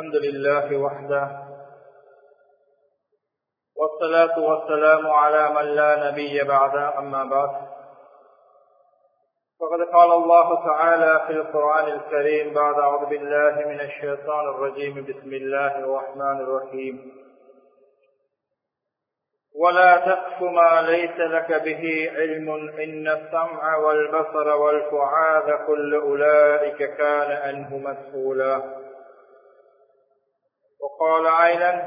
الحمد لله وحده والصلاة والسلام على من لا نبي بعد أما بعد فقد قال الله تعالى في القرآن الكريم بعد أعوذ بالله من الشيطان الرجيم بسم الله الرحمن الرحيم ولا تقف ما ليس لك به علم إن السمع والبصر والفعاذ كل أولئك كان عنه مسؤولا وقال عينا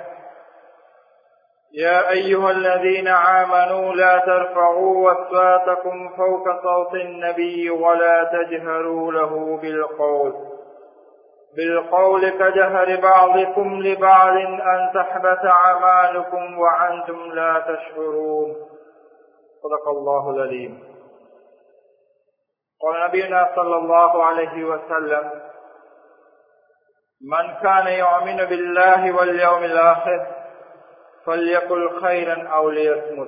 يا أيها الذين آمنوا لا ترفعوا أصواتكم فوق صوت النبي ولا تجهروا له بالقول بالقول كجهر بعضكم لبعض أن تحبت أعمالكم وأنتم لا تشعرون صدق الله العليم قال نبينا صلى الله عليه وسلم من كان يؤمن بالله واليوم الآخر فليقل خيرا أو ليصمت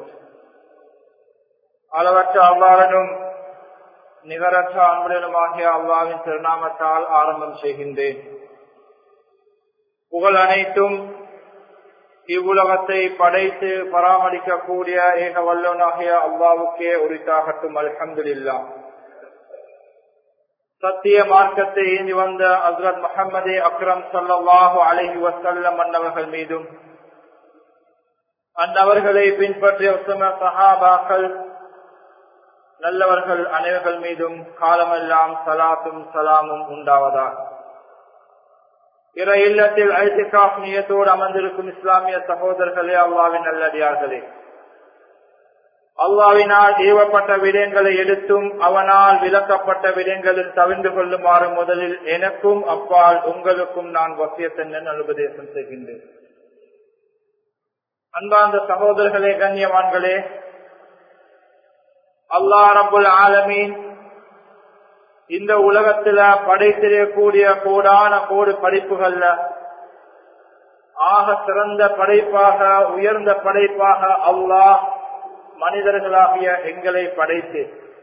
அளவற்ற அவ்வாறனும் நிகரற்ற அன்புடனுமாகிய அல்லாவின் திருநாமத்தால் ஆரம்பம் செய்கின்றேன் புகழ் அனைத்தும் இவ்வுலகத்தை படைத்து பராமரிக்கக்கூடிய ஏக வல்லோனாகிய அல்லாவுக்கே உரித்தாகட்டும் அல்ஹம்துல்லா சத்திய மார்க்கத்தை ஏந்தி வந்த ஹசரத் முகமது அக்ரம் சல்லாஹூ அலஹி வசல்லம் அன்னவர்கள் மீதும் அந்நவர்களை பின்பற்றிய உத்தம சஹாபாக்கள் நல்லவர்கள் அனைவர்கள் மீதும் காலமெல்லாம் சலாத்தும் சலாமும் உண்டாவதா இற இல்லத்தில் ஐத்திகாப் நியத்தோடு அமர்ந்திருக்கும் இஸ்லாமிய சகோதரர்களே அல்லாவின் நல்லடியார்களே அல்லாவினால் ஏவப்பட்ட விடயங்களை எடுத்தும் அவனால் விளக்கப்பட்ட விடயங்களில் தவிர்ந்து கொள்ளுமாறு முதலில் எனக்கும் அப்பால் உங்களுக்கும் நான் வசியத்தென்ன உபதேசம் செய்கின்றேன் அன்பார்ந்த சகோதரர்களே கண்ணியவான்களே அல்லா ரபுல் ஆலமீன் இந்த உலகத்துல படைத்திடக்கூடிய கோடான கோடு படைப்புகள்ல ஆக சிறந்த படைப்பாக உயர்ந்த படைப்பாக அல்லாஹ் மனிதர்களாகிய எங்களை படைத்து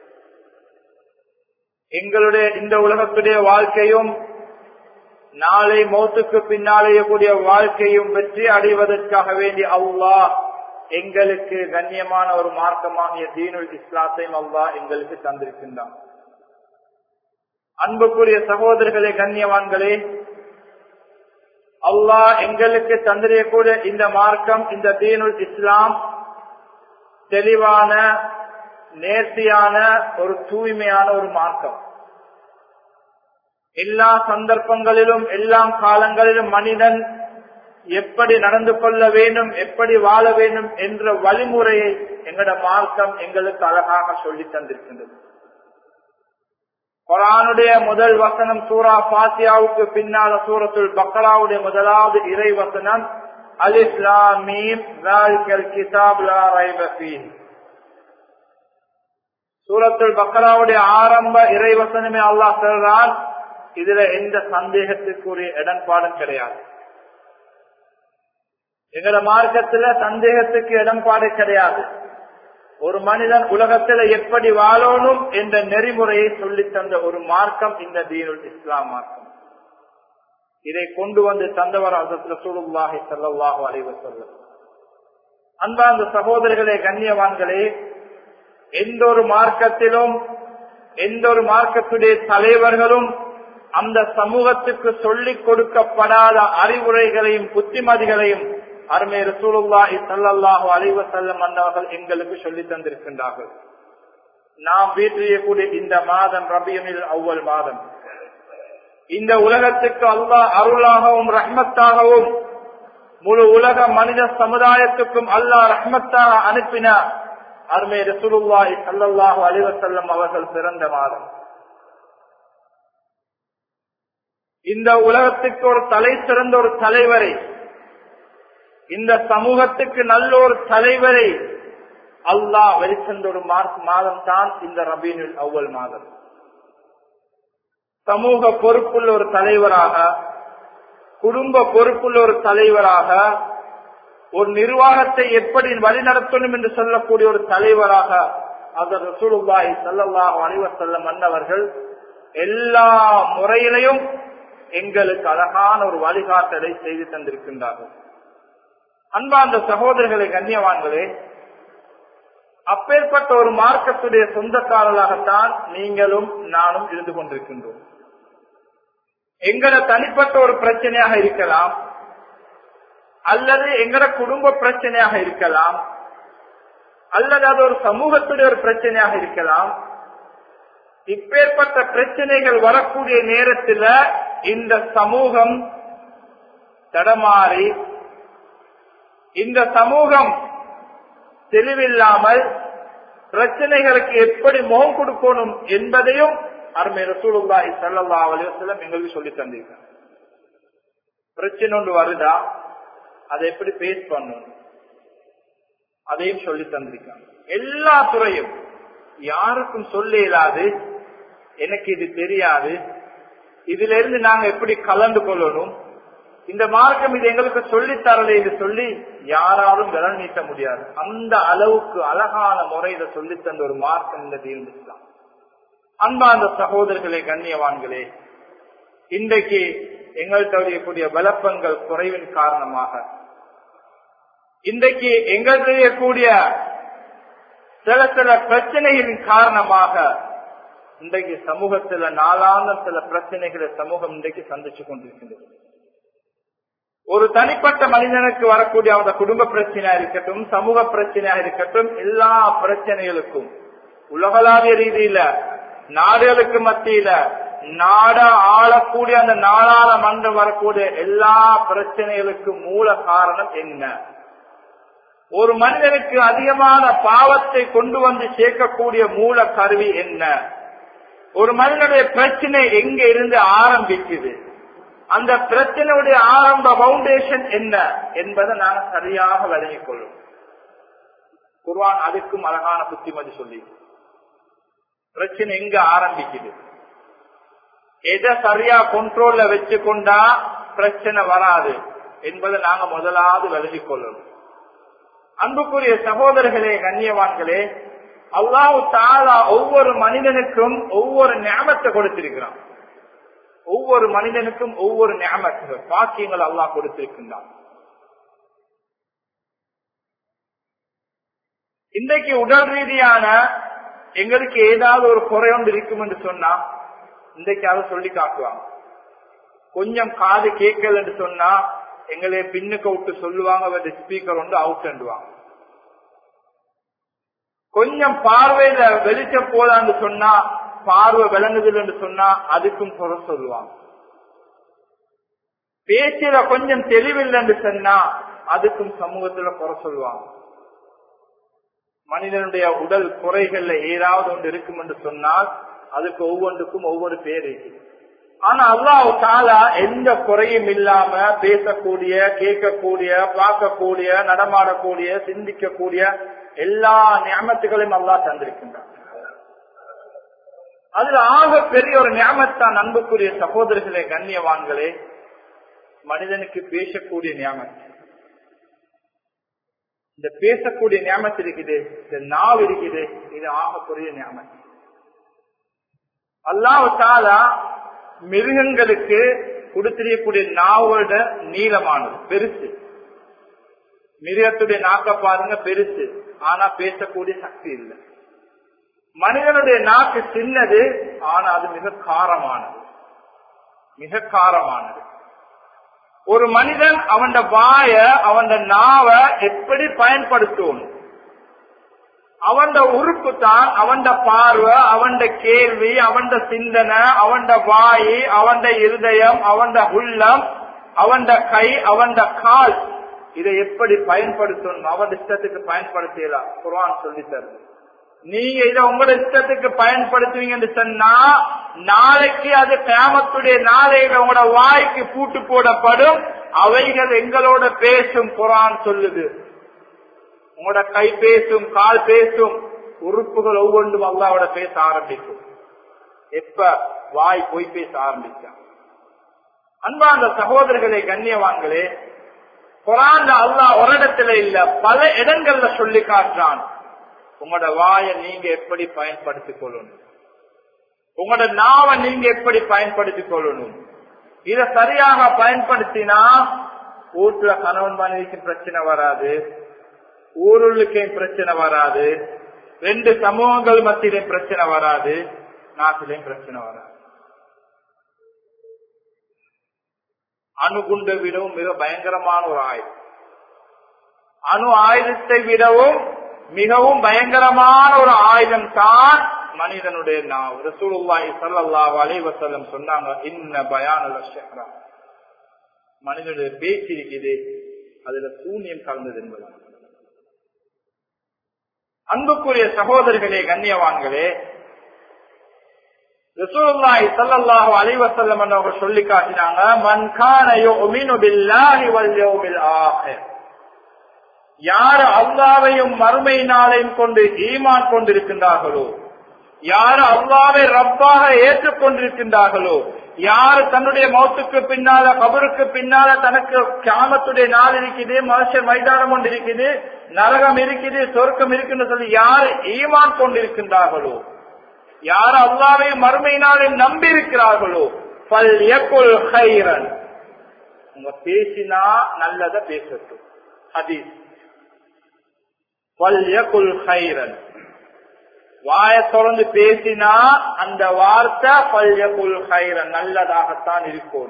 எங்களுடைய இந்த உலகத்துடைய வாழ்க்கையும் நாளை மௌத்துக்கு பின்னாலேயக்கூடிய வாழ்க்கையும் வெற்றி அடைவதற்காக வேண்டி அல்லாஹ் எங்களுக்கு கண்ணியமான ஒரு மார்க்கமாகிய தீனுல் இஸ்லாத்தையும் அல்லா எங்களுக்கு தந்திருக்கின்றான் அன்புக்குரிய சகோதரர்களே கண்ணியவான்களே அல்லாஹ் எங்களுக்கு தந்திரக்கூடிய இந்த மார்க்கம் இந்த தீனுல் இஸ்லாம் தெளிவான நேர்த்தியான ஒரு தூய்மையான ஒரு மார்க்கம் எல்லா சந்தர்ப்பங்களிலும் எல்லா காலங்களிலும் மனிதன் எப்படி நடந்து கொள்ள வேண்டும் எப்படி வாழ வேண்டும் என்ற வழிமுறையை எங்களோட மார்க்கம் எங்களுக்கு அழகாக சொல்லி தந்திருக்கின்றது குரானுடைய முதல் வசனம் சூரா பாத்தியாவுக்கு பின்னால சூரத்துல் பக்கராவுடைய முதலாவது இறை வசனம் சூரத்துல் பக்கராவுடைய ஆரம்ப இறை வசனமே அல்லாஹ் சொல்றான் இதுல எந்த சந்தேகத்துக்குரிய இடன்பாடும் கிடையாது எங்கள மார்க்கத்துல சந்தேகத்துக்கு இடம்பாடு கிடையாது ஒரு மனிதன் உலகத்துல எப்படி வாழணும் என்ற நெறிமுறையை சொல்லி தந்த ஒரு மார்க்கம் இந்த தீனுல் இஸ்லாம் மார்க்கம் இதை கொண்டு வந்து தந்தவர் ரசூலுல்லாஹி சல்லாஹு அலைவ சொல்ல அன்பார்ந்த சகோதரர்களே கண்ணியவான்களே எந்த ஒரு மார்க்கத்திலும் எந்த ஒரு மார்க்கத்துடைய தலைவர்களும் அந்த சமூகத்துக்கு சொல்லிக் கொடுக்கப்படாத அறிவுரைகளையும் புத்திமதிகளையும் அருமை ரசூலுல்லாஹி சல்லாஹூ அலைவ செல்லம் அன்னவர்கள் எங்களுக்கு சொல்லி தந்திருக்கின்றார்கள் நாம் வீட்டிலேயே இந்த மாதம் ரபியனில் அவ்வள் மாதம் இந்த உலகத்துக்கு அல்லாஹ் அருளாகவும் ரஹ்மத்தாகவும் முழு உலக மனித சமுதாயத்துக்கும் அல்லாஹ் ரஹ்மத்தாக அனுப்பினார் அருமை ரசூலுல்லாஹி சல்லாஹூ அலைவ செல்லம் அவர்கள் பிறந்த மாதம் இந்த உலகத்துக்கு ஒரு தலை சிறந்த ஒரு தலைவரை இந்த சமூகத்துக்கு நல்ல ஒரு தலைவரை அல்லாஹ் வெளிச்சந்த ஒரு மாதம் தான் இந்த ரபீனுல் அவ்வல் மாதம் சமூக பொறுப்புள்ள ஒரு தலைவராக குடும்ப பொறுப்புள்ள ஒரு தலைவராக ஒரு நிர்வாகத்தை எப்படி வழிநடத்தணும் என்று சொல்லக்கூடிய ஒரு தலைவராக அதர் ரசூலுல்லாஹி ஸல்லல்லாஹு அலைஹி வஸல்லம் அன்னவர்கள் எல்லா முறையிலையும் எங்களுக்கு அழகான ஒரு வழிகாட்டலை செய்து தந்திருக்கின்றார்கள் அன்பார்ந்த சகோதரர்களை கண்ணியவான்களே அப்பேற்பட்ட ஒரு மார்க்கத்துடைய சொந்தக்காரர்களாகத்தான் நீங்களும் நானும் இருந்து கொண்டிருக்கின்றோம் எங்கட தனிப்பட்ட ஒரு பிரச்சனையாக இருக்கலாம் அல்லது எங்கட குடும்ப பிரச்சனையாக இருக்கலாம் அல்லது அது ஒரு சமூகத்துடைய ஒரு பிரச்சனையாக இருக்கலாம் இப்பேற்பட்ட பிரச்சனைகள் வரக்கூடிய நேரத்தில் இந்த சமூகம் தடமாறி இந்த சமூகம் தெளிவில்லாமல் பிரச்சனைகளுக்கு எப்படி முகம் கொடுக்கணும் என்பதையும் அருமை ரசூலுல்லாஹி ஸல்லல்லாஹு அலைஹி வஸல்லம் எங்களுக்கு சொல்லி தந்திருக்காங்க பிரச்சனை ஒன்று வருதா அதை எப்படி பேஸ் பண்ணணும் அதையும் சொல்லி தந்திருக்காங்க எல்லா துறையும் யாருக்கும் சொல்ல இயலாது எனக்கு இது தெரியாது இதுல இருந்து நாங்க எப்படி கலந்து கொள்ளணும் இந்த மார்க்கம் இது எங்களுக்கு சொல்லி தரல என்று சொல்லி யாராலும் விரல் நீட்ட முடியாது அந்த அளவுக்கு அழகான முறையில சொல்லி தந்த ஒரு மார்க்கம் இந்த தீர்ந்து இஸ்லாம் அன்பார்ந்த சகோதரர்களே கண்ணியவான்களே இன்றைக்கு எங்கள்கிட்ட இருக்கக்கூடிய விளப்பங்கள் குறைவின் காரணமாக இன்றைக்கு எங்கள்கிட்ட இருக்கக்கூடிய சில சில பிரச்சனைகளின் காரணமாக இன்றைக்கு சமூகத்துல நாளான சில பிரச்சனைகளை சமூகம் இன்றைக்கு சந்திச்சு கொண்டிருக்கின்றது ஒரு தனிப்பட்ட மனிதனுக்கு வரக்கூடிய அந்த குடும்ப பிரச்சனையா இருக்கட்டும் சமூக பிரச்சனையா இருக்கட்டும் எல்லா பிரச்சனைகளுக்கும் உலகளாவிய ரீதியில நாடுகளுக்கு மத்தியில நாட ஆளக்கூடிய அந்த நாடாள மன்றம் வரக்கூடிய எல்லா பிரச்சனைகளுக்கும் மூல காரணம் என்ன ஒரு மனிதனுக்கு அதிகமான பாவத்தை கொண்டு வந்து சேர்க்கக்கூடிய மூல கருவி என்ன ஒரு மனிதனுடைய பிரச்சனை எங்க இருந்து ஆரம்பிக்குது அந்த பிரச்சனையுடைய ஆரம்ப பவுண்டேஷன் என்ன என்பதை நாங்கள் சரியாக விளங்கிக் கொள்ளும் குர்வான் அதுக்கும் அழகான புத்திமதி சொல்லி பிரச்சனை எங்க ஆரம்பிக்குது எதை சரியா கண்ட்ரோல்ல வச்சு கொண்டா பிரச்சனை வராது என்பதை நாங்க முதலாவது விளங்கிக் கொள்ளணும் அன்புக்குரிய சகோதரர்களே கண்ணியவான்களே அல்லாஹு தாலா ஒவ்வொரு மனிதனுக்கும் ஒவ்வொரு ஞாபகத்தை கொடுத்திருக்கிறான் ஒவ்வொரு மனிதனுக்கும் ஒவ்வொரு ஞாபகங்கள் பாக்கியங்கள் அல்லாஹ் கொடுத்திருக்கின்றான் இன்றைக்கு உடல் ரீதியான எங்களுக்கு ஏதாவது ஒரு குறை ஒன்று இருக்கும் என்று சொன்னா இன்றைக்கு அதை சொல்லி காட்டுவாங்க கொஞ்சம் காது கேட்கல என்று சொன்னா எங்களை பின்னுக்கு விட்டு சொல்லுவாங்க ஸ்பீக்கர் ஒன்று அவுட் அண்டுவாங்க கொஞ்சம் பார்வையில வெளிச்சம் போதான்னு சொன்னா பார்வை விளங்குதல் என்று சொன்னா அதுக்கும் குறை சொல்லுவாங்க பேச்சில கொஞ்சம் தெளிவில்லை என்று சொன்னா அதுக்கும் சமூகத்துல குறை சொல்லுவாங்க மனிதனுடைய உடல் குறைகள்ல ஏதாவது ஒன்று இருக்கும் என்று சொன்னால் அதுக்கு ஒவ்வொன்றுக்கும் ஒவ்வொரு பேர் இருக்கு ஆனா அல்லாஹ் தாலா எந்த குறையும் இல்லாம பேசக்கூடிய கேட்கக்கூடிய பார்க்கக்கூடிய நடமாடக்கூடிய சிந்திக்கக்கூடிய எல்லா ஞாபகத்துகளையும் அல்லாஹ் தந்திருக்கின்றான் அதுல ஆக பெரிய ஒரு ஞாபகத்தான் அன்புக்குரிய சகோதரர்களே கண்ணியவான்களே மனிதனுக்கு பேசக்கூடிய ஞாபகம் இந்த பேசக்கூடிய ஞாபகம் இருக்குது இந்த நாவ் இருக்குது இது ஆகக்கூடிய ஞாபகம் அல்லாஹ் தாலா மிருகங்களுக்கு கொடுத்திருக்கக்கூடிய நாவோட நீளமானது பெருசு மிருகத்துடைய நாக்க பாருங்க பெருசு ஆனா பேசக்கூடிய சக்தி இல்லை மனிதனுடைய நாக்கு சின்னது ஆனா அது மிக காரமானது மிக காரமானது ஒரு மனிதன் அவன் வாய அவன் நாவ எப்படி பயன்படுத்தணும் அவன் உறுப்பு தான் அவன் பார்வை அவன் கேள்வி அவன் சிந்தனை அவன் வாய் அவன் இருதயம் அவன் உள்ளம் அவன் கை அவன் கால் இதை எப்படி பயன்படுத்தணும் அவன் இஷ்டத்துக்கு பயன்படுத்தலாம் குரான் சொல்லி தருது நீங்க இதை உங்களோட இஷ்டத்துக்கு பயன்படுத்துவீங்கன்னு சொன்னா நாளைக்கு அது கேமத்துடைய நாளையில உங்களோட வாய்க்கு பூட்டு போடப்படும் அவைகள் எங்களோட பேசும் குரான் சொல்லுது உங்களோட கை பேசும் கால் பேசும் உறுப்புகள் ஒவ்வொன்றும் அல்லாவோட பேச ஆரம்பிக்கும் எப்ப வாய் போய் பேச ஆரம்பிச்சா அன்பாந்த சகோதரர்களே கண்ணியவான்களே குரான் அல்லாஹ் ஒரு இடத்துல இல்ல பல இடங்கள்ல சொல்லி காட்டுறான் உங்களோட வாயை நீங்க எப்படி பயன்படுத்திக் கொள்ளணும் உங்களோட நாவை நீங்க எப்படி பயன்படுத்திக் கொள்ளணும் இத சரியாக பயன்படுத்தினா வீட்டுல கணவன் மனைவிக்கு பிரச்சனை வராது ஊருள்ளுக்கே பிரச்சனை வராது ரெண்டு சமூகங்கள் மத்தியிலே பிரச்சனை வராது நாட்டிலேயும் பிரச்சனை வராது அணுகுண்டை விடவும் மிக பயங்கரமான ஒரு ஆயுதம் அணு ஆயுதத்தை விடவும் மிகவும் பயங்கரமான ஒரு ஆயுதம் தான் மனிதனுடைய நாவ் ரசூலுல்லாஹி ஸல்லல்லாஹு அலைஹி வஸல்லம் சொன்னாங்க இன்ன பயானுல் ஷஹ்ரா மனிதனுடைய பேச்சு இருக்குது அதுல சூன்யம் கலந்தது என்பது அன்புக்குரிய சகோதரர்களே கண்ணியவான்களே ரசூலுல்லாஹி ஸல்லல்லாஹு அலைஹி வஸல்லம் அவர்கள் சொல்லி காட்டினாங்க மன் கான யுமினு பில்லாஹி வல் யௌமில் ஆகிர் யார் அல்லாவையும் மறுமை நாளையும் கொண்டு ஈமான் கொண்டிருக்கின்றார்களோ யார் அல்லாவை ரப்பாக ஏற்றுக்கொண்டிருக்கின்றார்களோ யார் தன்னுடைய மௌத்துக்கு பின்னால கபருக்கு பின்னால தனக்கு கிராமத்துடைய நாள் இருக்குது மனுஷன் மைதானம் கொண்டு இருக்குது நரகம் இருக்குது சொர்க்கம் இருக்குன்னு சொல்லி யார் ஈமான் கொண்டிருக்கின்றார்களோ யார் அல்லாவையும் மறுமை நாளையும் நம்பி இருக்கிறார்களோ பல் எக்குல் ஹைரன் உங்க பேசினா நல்லத பேசட்டும் ஹதீஸ் பல் எக்குல் ஹைரன் வாய தொடர்ந்து பேசினா அந்த வார்த்தை பல்யகுல் ஹைரன் நல்லதாகத்தான் இருக்கும்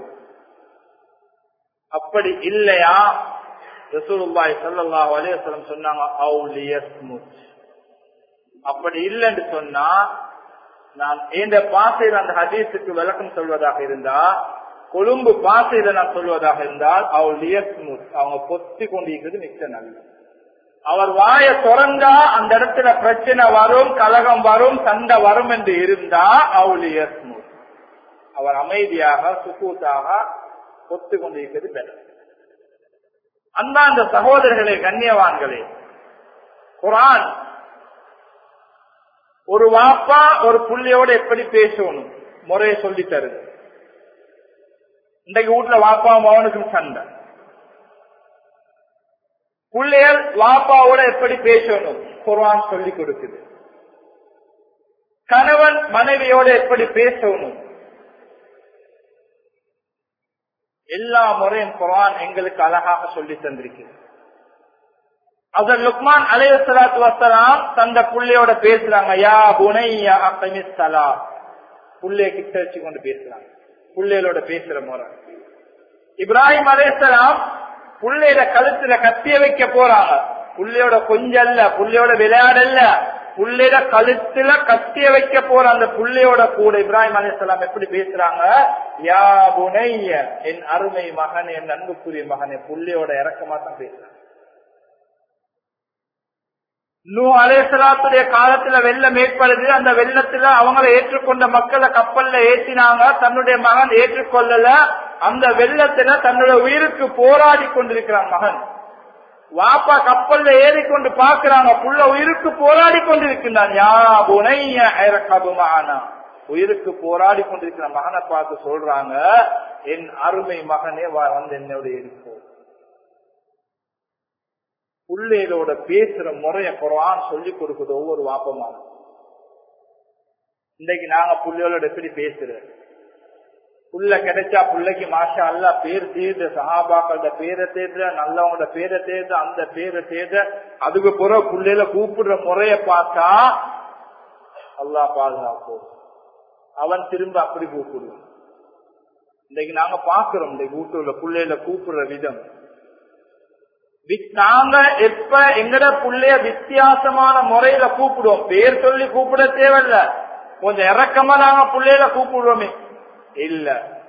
அப்படி இல்லையா ரசூலுல்லாஹி ஸல்லல்லாஹு அலைஹி வஸல்லம் சொன்னாங்க அவுலியஸ்முத் அப்படி இல்லைன்னு சொன்னா நான் இந்த பாசையில் அந்த ஹதீஸுக்கு விளக்கம் சொல்வதாக இருந்தா கொழும்பு பாசையில நான் சொல்வதாக இருந்தால் அவுலியஸ்முத் அவங்க பொத்தி கொண்டிருக்கிறது மிக்க நல்லது அவர் வாய திறந்தா அந்த இடத்துல பிரச்சனை வரும் கலகம் வரும் சண்டை வரும் என்று இருந்தா அவுலியர் அவர் அமைதியாக சுக்கூத்தாக ஒத்து கொண்டிருக்கிறது பெற அந்த அந்த சகோதரர்களே கண்ணியவான்களே குரான் ஒரு வாப்பா ஒரு புள்ளியோட எப்படி பேசணும் முறையை சொல்லி தருது இன்றைக்கு வீட்டுல வாப்பாவும் அவனுக்கும் சண்டை பிள்ளைகள் வாப்பாவோட எப்படி பேசணும் குர்ஆன் சொல்லி கொடுக்குது கணவன் மனைவியோட எப்படி பேசணும் எல்லா முறையும் குர்ஆன் எங்களுக்கு அழகாக சொல்லி தந்திருக்கு அதர் லுக்மான் அலைய சலாத்து வசலாம் தந்த புள்ளையோட பேசுறாங்க யா புனையா அகமிஸ்தலா புள்ளைய கிட்ட வச்சு கொண்டு பேசுறாங்க புள்ளைகளோட பேசுற முறை இப்ராஹிம் அலையலாம் புள்ளையோட கழுத்துல கத்திய வைக்க போறாங்க புள்ளையோட கொஞ்சம் அல்ல புள்ளையோட விளையாடல்ல புள்ளையோட கழுத்துல கத்திய வைக்க போற அந்த புள்ளையோட கூட இப்ராஹிம் அலிஸ்லாம் எப்படி பேசுறாங்க யா புனைய என் அருமை மகன் என் அன்புக்குரிய மகன் புள்ளையோட இறக்கமா தான் பேசுறாங்க நூ அலேசலாத்துடைய காலத்துல வெள்ளம் ஏற்படுது அந்த வெள்ளத்துல அவங்களை ஏற்றுக்கொண்ட மக்களை கப்பல்ல ஏற்றினாங்க தன்னுடைய மகன் ஏற்றுக்கொள்ளல அந்த வெள்ளத்துல தன்னுடைய உயிருக்கு போராடி கொண்டிருக்கிறான் மகன் வாப்பா கப்பல்ல ஏறிக்கொண்டு பாக்குறாங்க புள்ள உயிருக்கு போராடி கொண்டிருக்கிறான் யா புனைய கபுமானா உயிருக்கு போராடி கொண்டிருக்கிற மகனை பார்த்து சொல்றாங்க என் அருமை மகனே வந்து என்னோட இருப்போம் புள்ளைகளோட பேசுற முறைய குரான் சொல்லி கொடுக்குது ஒவ்வொரு வாப்பமான இன்னைக்கு நாங்க புள்ளைகளோட எப்படி பேசுறோம் புள்ள கிடைச்சா பிள்ளைக்கு மாஷா அல்லா பேர் தேர்து சஹாபாக்களோட பேரை தேர்த நல்லவங்களோட பேரை தேர்த அந்த பேரை தேர்த அதுக்கு பிறகு புள்ளையில கூப்பிடுற முறைய பார்த்தா அல்லா பாதுகாப்போம் அவன் திரும்ப அப்படி கூப்பிடுவான் இன்னைக்கு நாங்க பாக்குறோம் இன்னைக்கு வீட்டுல புள்ளையில கூப்பிடுற விதம் நாங்க எப்ப எங்கட புள்ளைய வித்தியாசமான முறையில கூப்பிடுவோம் பேர் சொல்லி கூப்பிட தேவையில்ல கொஞ்சம் இறக்கமா நாங்க புள்ளையில கூப்பிடுவோமே இல்ல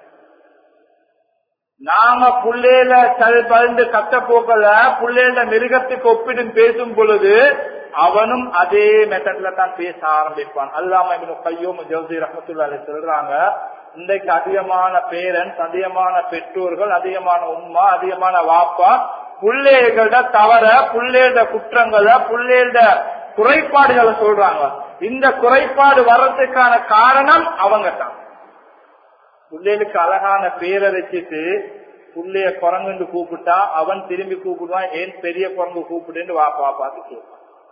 நாங்க புள்ளையில சல் பழுந்து கத்த போக்கல புள்ளையில மிருகத்துக்கு ஒப்பிடும் பேசும் பொழுது அவனும் அதே மெத்தட்ல தான் பேச ஆரம்பிப்பான் அல்லாம இவனு கையோம் ஜோசி ரஹமத்துல்லாலே சொல்றாங்க இன்றைக்கு அதிகமான பேரன்ஸ் அதிகமான பெற்றோர்கள் அதிகமான உம்மா அதிகமான வாப்பா புள்ளைகள தவற புள்ளையோட குற்றங்களை புள்ளையோட குறைபாடுகளை சொல்றாங்க இந்த குறைபாடு வர்றதுக்கான காரணம் அவங்க தான் பிள்ளைகளுக்கு அழகான பேரை வச்சுட்டு புள்ளைய குரங்குன்னு கூப்பிட்டா அவன் திரும்பி கூப்பிடுவான் ஏன் பெரிய குரங்கு கூப்பிடுன்னு வாப்பா பார்த்து கேட்பான்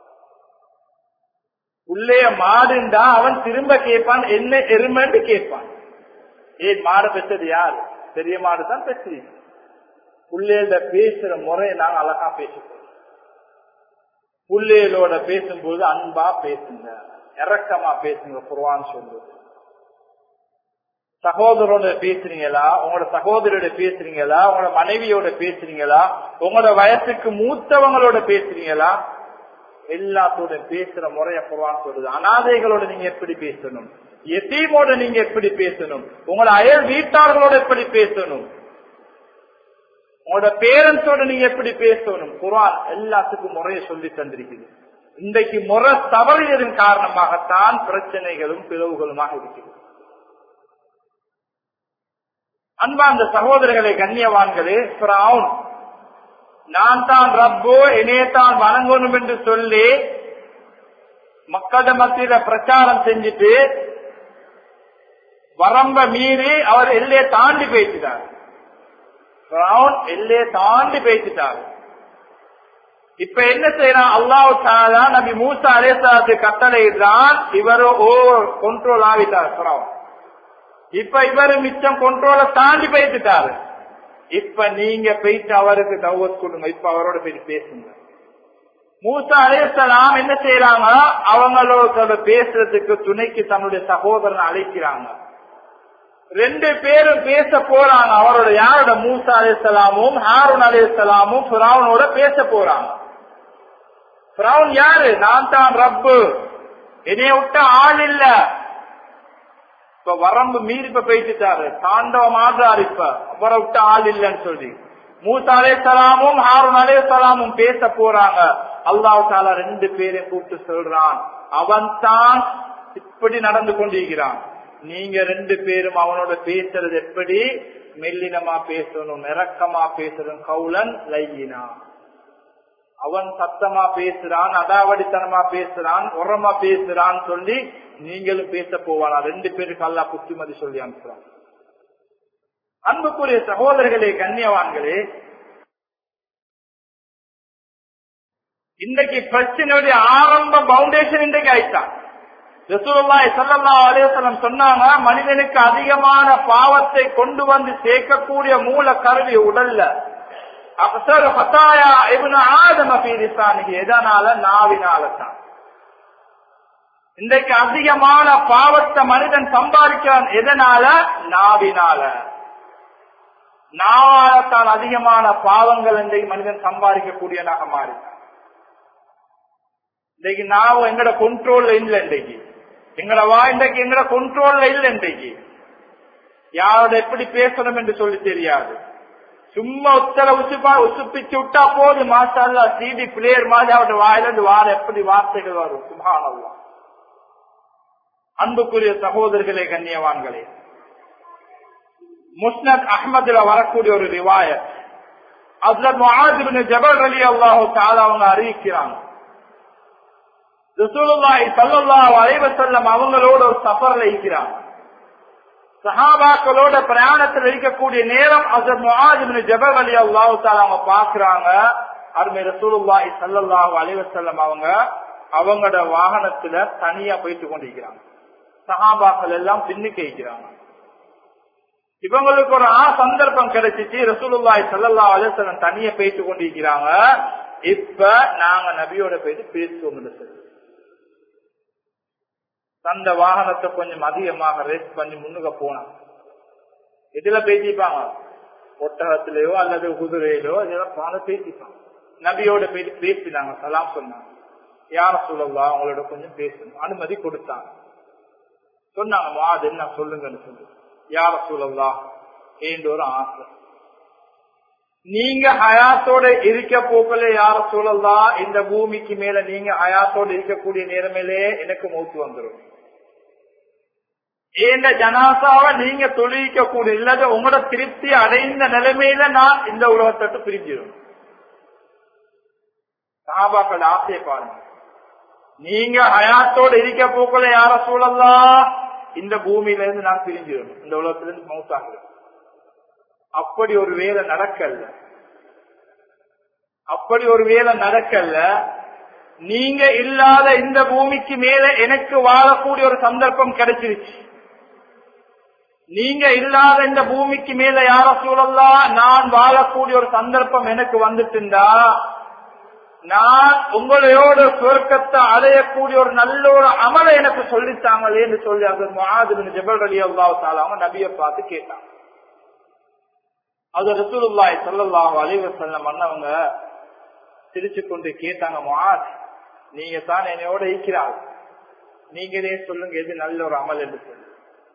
புள்ளைய மாடுண்டா அவன் திரும்ப கேட்பான் என்ன எருமைன்னு கேட்பான் ஏன் மாடு பெற்றது யாரு பெரிய மாடு தான் பேசுறீங்க புள்ளையில பேசுற முறையை நாங்க அழகா பேசிப்போம் புள்ளைகளோட பேசும்போது அன்பா பேசுங்க இறக்கமா பேசுங்க குர்வான் சொல்லுது சகோதரோட பேசுறீங்களா உங்களோட சகோதரியோட பேசுறீங்களா உங்களோட மனைவியோட பேசுறீங்களா உங்களோட வயசுக்கு மூத்தவங்களோட பேசுறீங்களா எல்லாத்தோட பேசுற முறைய குர்வான் சொல்லுது அனாதைகளோட நீங்க எப்படி பேசணும் எத்தீமோட நீங்க எப்படி பேசணும் உங்களோட அயல் வீட்டார்களோட எப்படி பேசணும் உங்களோட பேரண்ட்ஸோட நீங்க எப்படி பேசணும் குரான் எல்லாத்துக்கும் முறைய சொல்லி தந்திருக்குது இன்றைக்கு முறை தவறியதன் காரணமாகத்தான் பிரச்சனைகளும் பிளவுகளுமாக இருக்குது அன்பா அந்த சகோதரர்களை கண்ணியவான்களே பிராவுன் நான் தான் ரப்போ என்னையே தான் வணங்கணும் என்று சொல்லி மக்களிட மத்தியில பிரச்சாரம் செஞ்சுட்டு வரம்ப மீறி அவர் எல்லையை தாண்டி பேசிட்டார் எல்லையை தாண்டி பேசிட்டார் இப்ப என்ன செய்யறான் அல்லாஹ் தாலா நபி மூசா அலேசாத்து கட்டளையிடுறான் இவரு ஓ கண்ட்ரோல் ஆகிட்டார் பிராவன் இப்ப இவரு மிச்சம் கண்ட்ரோலை தாண்டி பேசிட்டாரு இப்ப நீங்க போயிட்டு அவருக்கு தௌவத் கொடுங்க இப்ப அவரோட போயிட்டு பேசுங்க மூசா அலேசலாம் என்ன செய்யறாங்க அவங்களோட பேசுறதுக்கு துணைக்கு தன்னுடைய சகோதரனை அழைக்கிறாங்க ரெண்டு பேரும் பேச போறாங்க அவரோட யாரோட மூசா அலேசலாமும் ஹாரூன் அலேசலாமும் புராவனோட பேச போறாங்க புராவன் யாரு நான் தான் ரப்பு என்னைய விட்ட ஆள் இல்ல இப்ப வரம்பு மீறி இப்ப பேசிட்டாரு தாண்டவம் ஆடுறாரு இப்ப அவரை விட்ட ஆள் இல்லைன்னு சொல்லி மூசா அலே சலாமும் ஹாரூன் அலே சலாமும் பேச போறாங்க அல்லாஹ் தாலா ரெண்டு பேரையும் கூப்பிட்டு சொல்றான் அவன் தான் இப்படி நடந்து கொண்டிருக்கிறான் நீங்க ரெண்டு பேரும் அவனோட பேசுறது எப்படி மெல்லினமா பேசணும் இறக்கமா பேசணும் கவுலன் லையினா அவன் சத்தமா பேசுறான் அடாவடித்தனமா பேசுறான் உரமா பேசுறான் சொல்லி நீங்களும் பேச போவானா ரெண்டு பேருக்கு அல்லா புத்திமதி சொல்லி அனுப்புறான் அன்புக்குரிய சகோதரர்களே கண்ணியவான்களே இன்றைக்கு பிரச்சனையுடைய ஆரம்ப பவுண்டேஷன் இன்றைக்கு ஆயிட்டான் ரசூலுல்லாஹி ஸல்லல்லாஹு அலைஹி வஸல்லம் சொன்னாங்க மனிதனுக்கு அதிகமான பாவத்தை கொண்டு வந்து சேர்க்கக்கூடிய மூல கருவி உடல்ல அப்சர் ஃபதாயா இப்னு ஆதம ஃபீ லிசானிஹி எதனால நாவினால தான் இன்றைக்கு அதிகமான பாவத்தை மனிதன் சம்பாதிக்கிறான் எதனால நாவினால நாவால தான் அதிகமான பாவங்கள் இன்றைக்கு மனிதன் சம்பாதிக்கக்கூடியதாக மாறினான் இன்றைக்கு நாவும் எங்கட கண்ட்ரோல்ல இல்ல இன்றைக்கு எங்கட வா இன்றைக்கு எங்கட கண்ட்ரோல்ல இல்ல இன்றைக்கு யாரோட எப்படி பேசணும் என்று சொல்லி தெரியாது சும்மா உத்தர உசுப்பா உசுப்பிச்சு விட்டா போது மாசால்லா சிடி பிளேயர் மாதிரி அவருடைய வாயிலிருந்து வார எப்படி வார்த்தைகள் வரும் சுபானல்லா அன்புக்குரிய சகோதரர்களே கண்ணியவான்களே முஸ்னத் அஹ்மதுல வரக்கூடிய ஒரு ரிவாயத் அதுல முஆதிபின் ஜபல் அலி அல்லாஹு தாலா அவங்க அறிவிக்கிறாங்க ரசூலுல்லாஹி ஸல்லல்லாஹு அலைஹி வஸல்லம் அவங்களோட ஒரு சஃபர்ல இருக்கிறாங்க சஹாபாக்களோட பிரயாணத்தில் இருக்கக்கூடிய நேரம் ஹஜரத் முஆத் இப்னு ஜபல் அலி அல்லாஹு தஆலா அவங்க பாக்குறாங்க அருமை ரசூலுல்லாஹி ஸல்லல்லாஹு அலைஹி வஸல்லம் அவங்க அவங்களோட வாகனத்துல தனியா போயிட்டு கொண்டிருக்கிறாங்க சஹாபாக்கள் எல்லாம் பின்னுக்கு இருக்கிறாங்க இவங்களுக்கு ஒரு ஆ சந்தர்ப்பம் கிடைச்சிச்சு ரசூலுல்லாஹி ஸல்லல்லாஹு அலைஹி வஸல்லம் தனியா போயிட்டு கொண்டிருக்கிறாங்க இப்ப நாங்க நபியோட போயிட்டு பேசுவோம் சொல்லி தந்த வாகனத்தை கொஞ்சம் அதிகமாக ரேஸ் பண்ணி முன்னுக்க போனான் இதுல பேசிப்பாங்க ஒட்டகத்திலேயோ அல்லது குதிரையிலோ இதெல்லாம் பால பேசிப்பாங்க நபியோட போயிட்டு பேசினாங்க சலாம் சொன்னாங்க யார சொல்லலாம் அவங்களோட கொஞ்சம் பேசணும் அனுமதி கொடுத்தாங்க சொன்னாங்க மாது என்ன சொல்லுங்கன்னு சொல்லி யார சொல்லலாம் ஏன்ற ஒரு ஆசை நீங்க ஹயாத்தோட இருக்க போக்கல யார சொல்லலாம் இந்த பூமிக்கு மேல நீங்க ஹயாத்தோட இருக்கக்கூடிய நேரமேலே எனக்கு மூத்து வந்துடும் இந்த ஜனாசாவை நீங்க தொழிலிக்க கூடிய இல்லாத உங்களோட திருப்தி அடைந்த நிலைமையில நான் இந்த உலகத்தை பிரிஞ்சிடும் சாபாக்கள் ஆசையை பாருங்க நீங்க ஹயாத்தோட இருக்க போக்கல யார சூழலாம் இந்த பூமியில இருந்து நான் பிரிஞ்சிடணும் இந்த உலகத்துல இருந்து மவுத்தாகிறேன் அப்படி ஒரு வேலை நடக்கல அப்படி ஒரு வேலை நடக்கல நீங்க இல்லாத இந்த பூமிக்கு மேல எனக்கு வாழக்கூடிய ஒரு சந்தர்ப்பம் கிடைச்சிருச்சு நீங்க இல்லாத இந்த பூமிக்கு மேல யார சூழல்லாம் நான் வாழக்கூடிய ஒரு சந்தர்ப்பம் எனக்கு வந்துட்டுண்டா நான் உங்களையோட சுவர்க்கத்தை அடையக்கூடிய ஒரு நல்ல ஒரு அமலை எனக்கு சொல்லித்தாங்களேன்னு சொல்லி அது மாதிரி ஜபல் அலி அல்லாஹ் அவங்க நபியை பார்த்து கேட்டாங்க அது ரசூலுல்லாய் சல்லாஹ் அலிவசல்லம் அண்ணவங்க சிரிச்சு கொண்டு கேட்டாங்க மாத் நீங்க தான் என்னையோட இருக்கிறாள் நீங்களே சொல்லுங்க எது நல்ல ஒரு அமல் என்று சொல்லு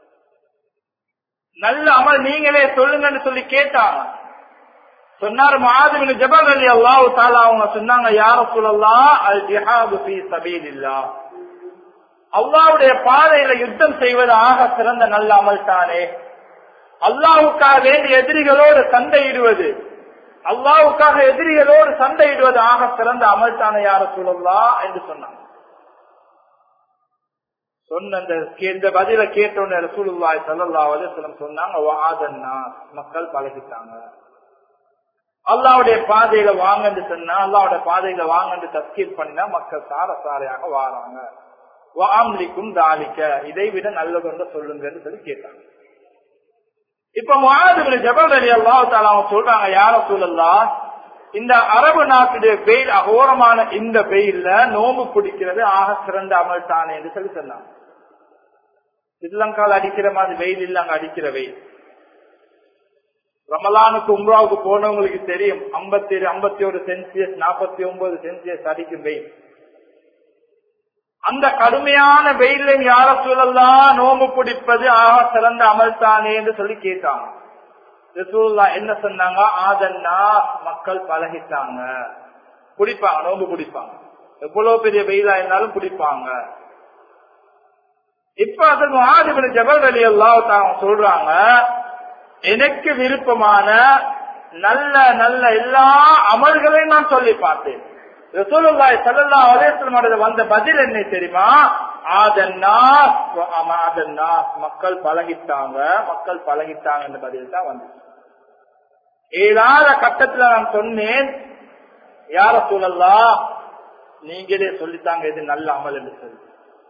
நல்ல அமல் நீங்களே சொல்லுங்கன்னு சொல்லி கேட்டாங்க சொன்னார் மாதிரி ஜபல் அலி அல்லாஹு தாலா அவங்க சொன்னாங்க யார சொல்லலாம் அல் ஜிஹாது ஃபீ சபீலில்லா அல்லாவுடைய பாதையில யுத்தம் செய்வதாக சிறந்த நல்ல அமல் தானே அல்லாவுக்காக வேண்டி எதிரிகளோடு சண்டையிடுவது அல்லாவுக்காக எதிரிகளோடு சண்டையிடுவது ஆக சிறந்த அமல் தானே யார சொல்லலாம் என்று சொன்னாங்க சொன்ன இந்த பதில கேட்டோன்னு ரசூலுல்லாய் சல்லா அலிஸ்லம் சொன்னாங்க வாதன்னா மக்கள் பழகிட்டாங்க அல்லாவுடைய பாதையில வாங்கன்னு சொன்னா அல்லாவுடைய பாதையில வாங்கன்னு தஸ்கீர் பண்ணா மக்கள் சார சாரையாக வாராங்க வாம்லிக்கும் தாலிக்க இதை விட நல்லது சொல்லுங்கன்னு சொல்லி கேட்டாங்க இப்ப மாதிரி ஜபல் அலி அல்லாஹால அவங்க சொல்றாங்க யார சூழல்லா இந்த அரபு நாட்டுடைய வெயில் அகோரமான இந்த வெயில்ல நோம்பு பிடிக்கிறது ஆக சிறந்த அமல் தானே என்று சொல்லி சொன்னாங்க ஸ்ரீலங்கால அடிக்கிற மாதிரி வெயில் இல்ல அங்க அடிக்கிற வெயில் ரமலானுக்கு உம்ராவுக்கு போனவங்களுக்கு தெரியும் ஐம்பத்தி ஐம்பத்தி ஒரு சென்சியஸ் நாற்பத்தி ஒன்பது சென்சியஸ் அடிக்கும் வெயில் அந்த கடுமையான வெயில யார சூழல்லாம் நோம்பு பிடிப்பது ஆக சிறந்த அமல் தானே என்று சொல்லி கேட்டாங்க ரசூல்லா என்ன சொன்னாங்க ஆதன்னா மக்கள் பழகிட்டாங்க குடிப்பாங்க நோம்பு குடிப்பாங்க எவ்வளவு பெரிய வெயிலா இருந்தாலும் குடிப்பாங்க இப்ப அதுக்கு ஆதிபதி ஜபல் அலி அல்லாஹ் சொல்றாங்க எனக்கு விருப்பமான நல்ல நல்ல எல்லா அமல்களையும் நான் சொல்லி பார்த்தேன் ரசூலுல்லாய் சல்லா அலேஸ்வரம் வந்த பதில் என்ன தெரியுமா ஆதன்னா ஆதன்னா மக்கள் பழகிட்டாங்க மக்கள் பழகிட்டாங்க என்ற பதில் தான் வந்து ஏழாத கட்டத்துல நான் சொன்னேன் யார சூழல்லா நீங்களே சொல்லித்தாங்க இது நல்ல அமல் என்று சொல்லி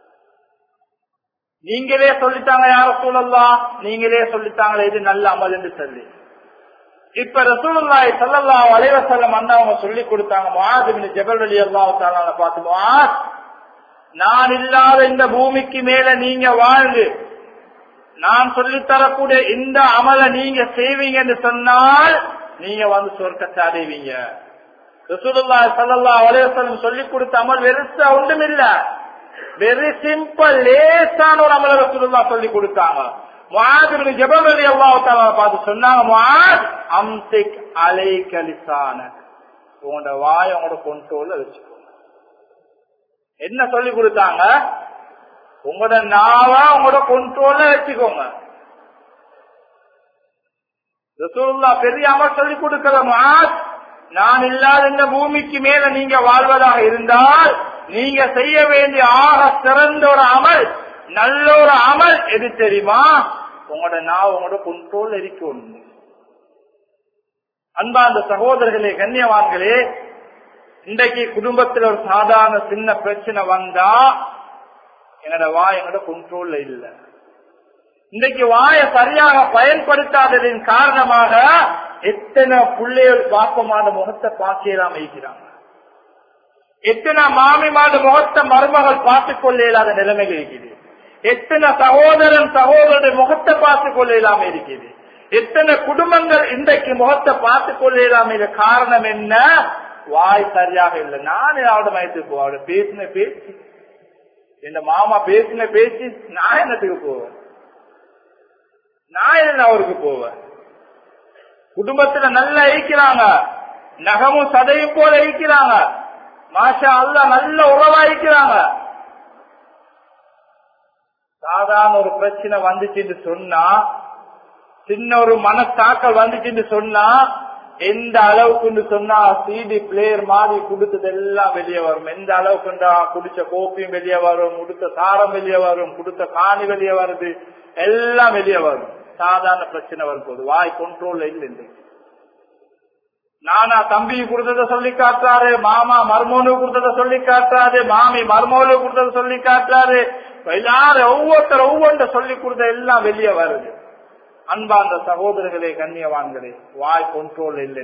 நீங்களே சொல்லித்தாங்க யார சூழல்லா நீங்களே சொல்லித்தாங்க இது நல்ல அமல் என்று சொல்லி இப்ப ரசூலுல்லாய் சல்லல்லா அலைவசல்லம் அண்ணாவங்க சொல்லி கொடுத்தாங்க மாதுபின் ஜபல் அலி அல்லாஹால பார்த்து மாஸ் நான் இல்லாத இந்த பூமிக்கு மேல நீங்க வாழ்ந்து நான் சொல்லித்தரக்கூடிய இந்த அமலை நீங்க செய்வீங்கன்னு சொன்னால் நீங்க வந்து சொர்க்கத்தை அடைவீங்க ரசூலுல்லா சல்லல்லா அலைவசல்லம் சொல்லி கொடுத்த அமல் வெறுசா ஒன்றும் இல்ல வெரி சிம்பிள் லேசான ஒரு அமல ரசூலுல்லா சொல்லி கொடுத்தாங்க முஆதுபின் ஜபல் அலி அல்லாஹ் பார்த்து சொன்னாங்க முஆத் அம்சிக் அலைக லிசான உங்களோட வாய் உங்களோட கண்ட்ரோல்ல வச்சுக்கோங்க என்ன சொல்லி கொடுத்தாங்க உங்களோட நாவ உங்களோட கண்ட்ரோல்ல வச்சுக்கோங்க ரசூலுல்லா பெரிய அமல் சொல்லி கொடுக்கிற முஆத் நான் இல்லாத இந்த பூமிக்கு மேல நீங்க வாழ்வதாக இருந்தால் நீங்க செய்ய வேண்டிய ஆக சிறந்த ஒரு அமல் நல்ல ஒரு அமல் எது தெரியுமா உங்களோட நான் உங்களோட கண்ட்ரோல் இருக்கணும் அன்பா அந்த சகோதரர்களே கண்ணியவான்களே இன்றைக்கு குடும்பத்தில் ஒரு சாதாரண சின்ன பிரச்சனை வந்தா என்னோட வாய் என்னோட கண்ட்ரோல்ல இல்ல இன்றைக்கு வாயை சரியாக பயன்படுத்தாததின் காரணமாக எத்தனை பிள்ளைகள் பாப்பமான முகத்தை பார்க்கலாம் வைக்கிறாங்க எத்தனை மாமிமாத முகத்தை மருமகள் பார்த்துக் கொள்ள இயலாத நிலைமைகள் இருக்குது எத்தனை சகோதரன் சகோதரனுடைய முகத்தை பார்த்துக் கொள்ள இல்லாம இருக்குது எத்தனை குடும்பங்கள் இன்றைக்கு முகத்தை பார்த்துக் கொள்ள இல்லாம காரணம் என்ன வாய் சரியாக இல்லை நான் அவட மயத்துக்கு போவேன் அவட பேசின பேச்சு இந்த மாமா பேசின பேச்சு நான் என்னத்துக்கு போவேன் நான் என்ன அவருக்கு போவேன் குடும்பத்துல நல்லா ஈக்கிறாங்க நகமும் சதையும் போல ஈக்கிறாங்க மாஷா அல்ல நல்ல உறவா இருக்கிறாங்க சாதாரண ஒரு பிரச்சனை வந்துச்சுன்னு சொன்னா சின்ன ஒரு மனத்தாக்கல் வந்துச்சுன்னு சொன்னா எந்த அளவுக்குன்னு சொன்னா சிடி பிளேயர் மாதிரி கொடுத்தது எல்லாம் வெளியே வரும் எந்த அளவுக்குண்டா குடிச்ச கோப்பியும் வெளியே வரும் கொடுத்த சாரம் வெளியே வரும் கொடுத்த காணி வெளியே வருது எல்லாம் வெளியே வரும் சாதாரண பிரச்சனை வரும்போது வாய் கண்ட்ரோல்ல இல்லை நானா தம்பி கொடுத்தத சொல்லி காட்டுறாரு மாமா மர்மோனு கொடுத்தத சொல்லி காட்டுறாரு மாமி மர்மோனு கொடுத்தத சொல்லி காட்டுறாரு எல்லாரும் ஒவ்வொருத்தர் ஒவ்வொன்ற சொல்லி கொடுத்த எல்லாம் வெளியே வருது அன்பார்ந்த சகோதரர்களே கண்ணியவான்களே வாய் கொண்ட்ரோல் இல்லை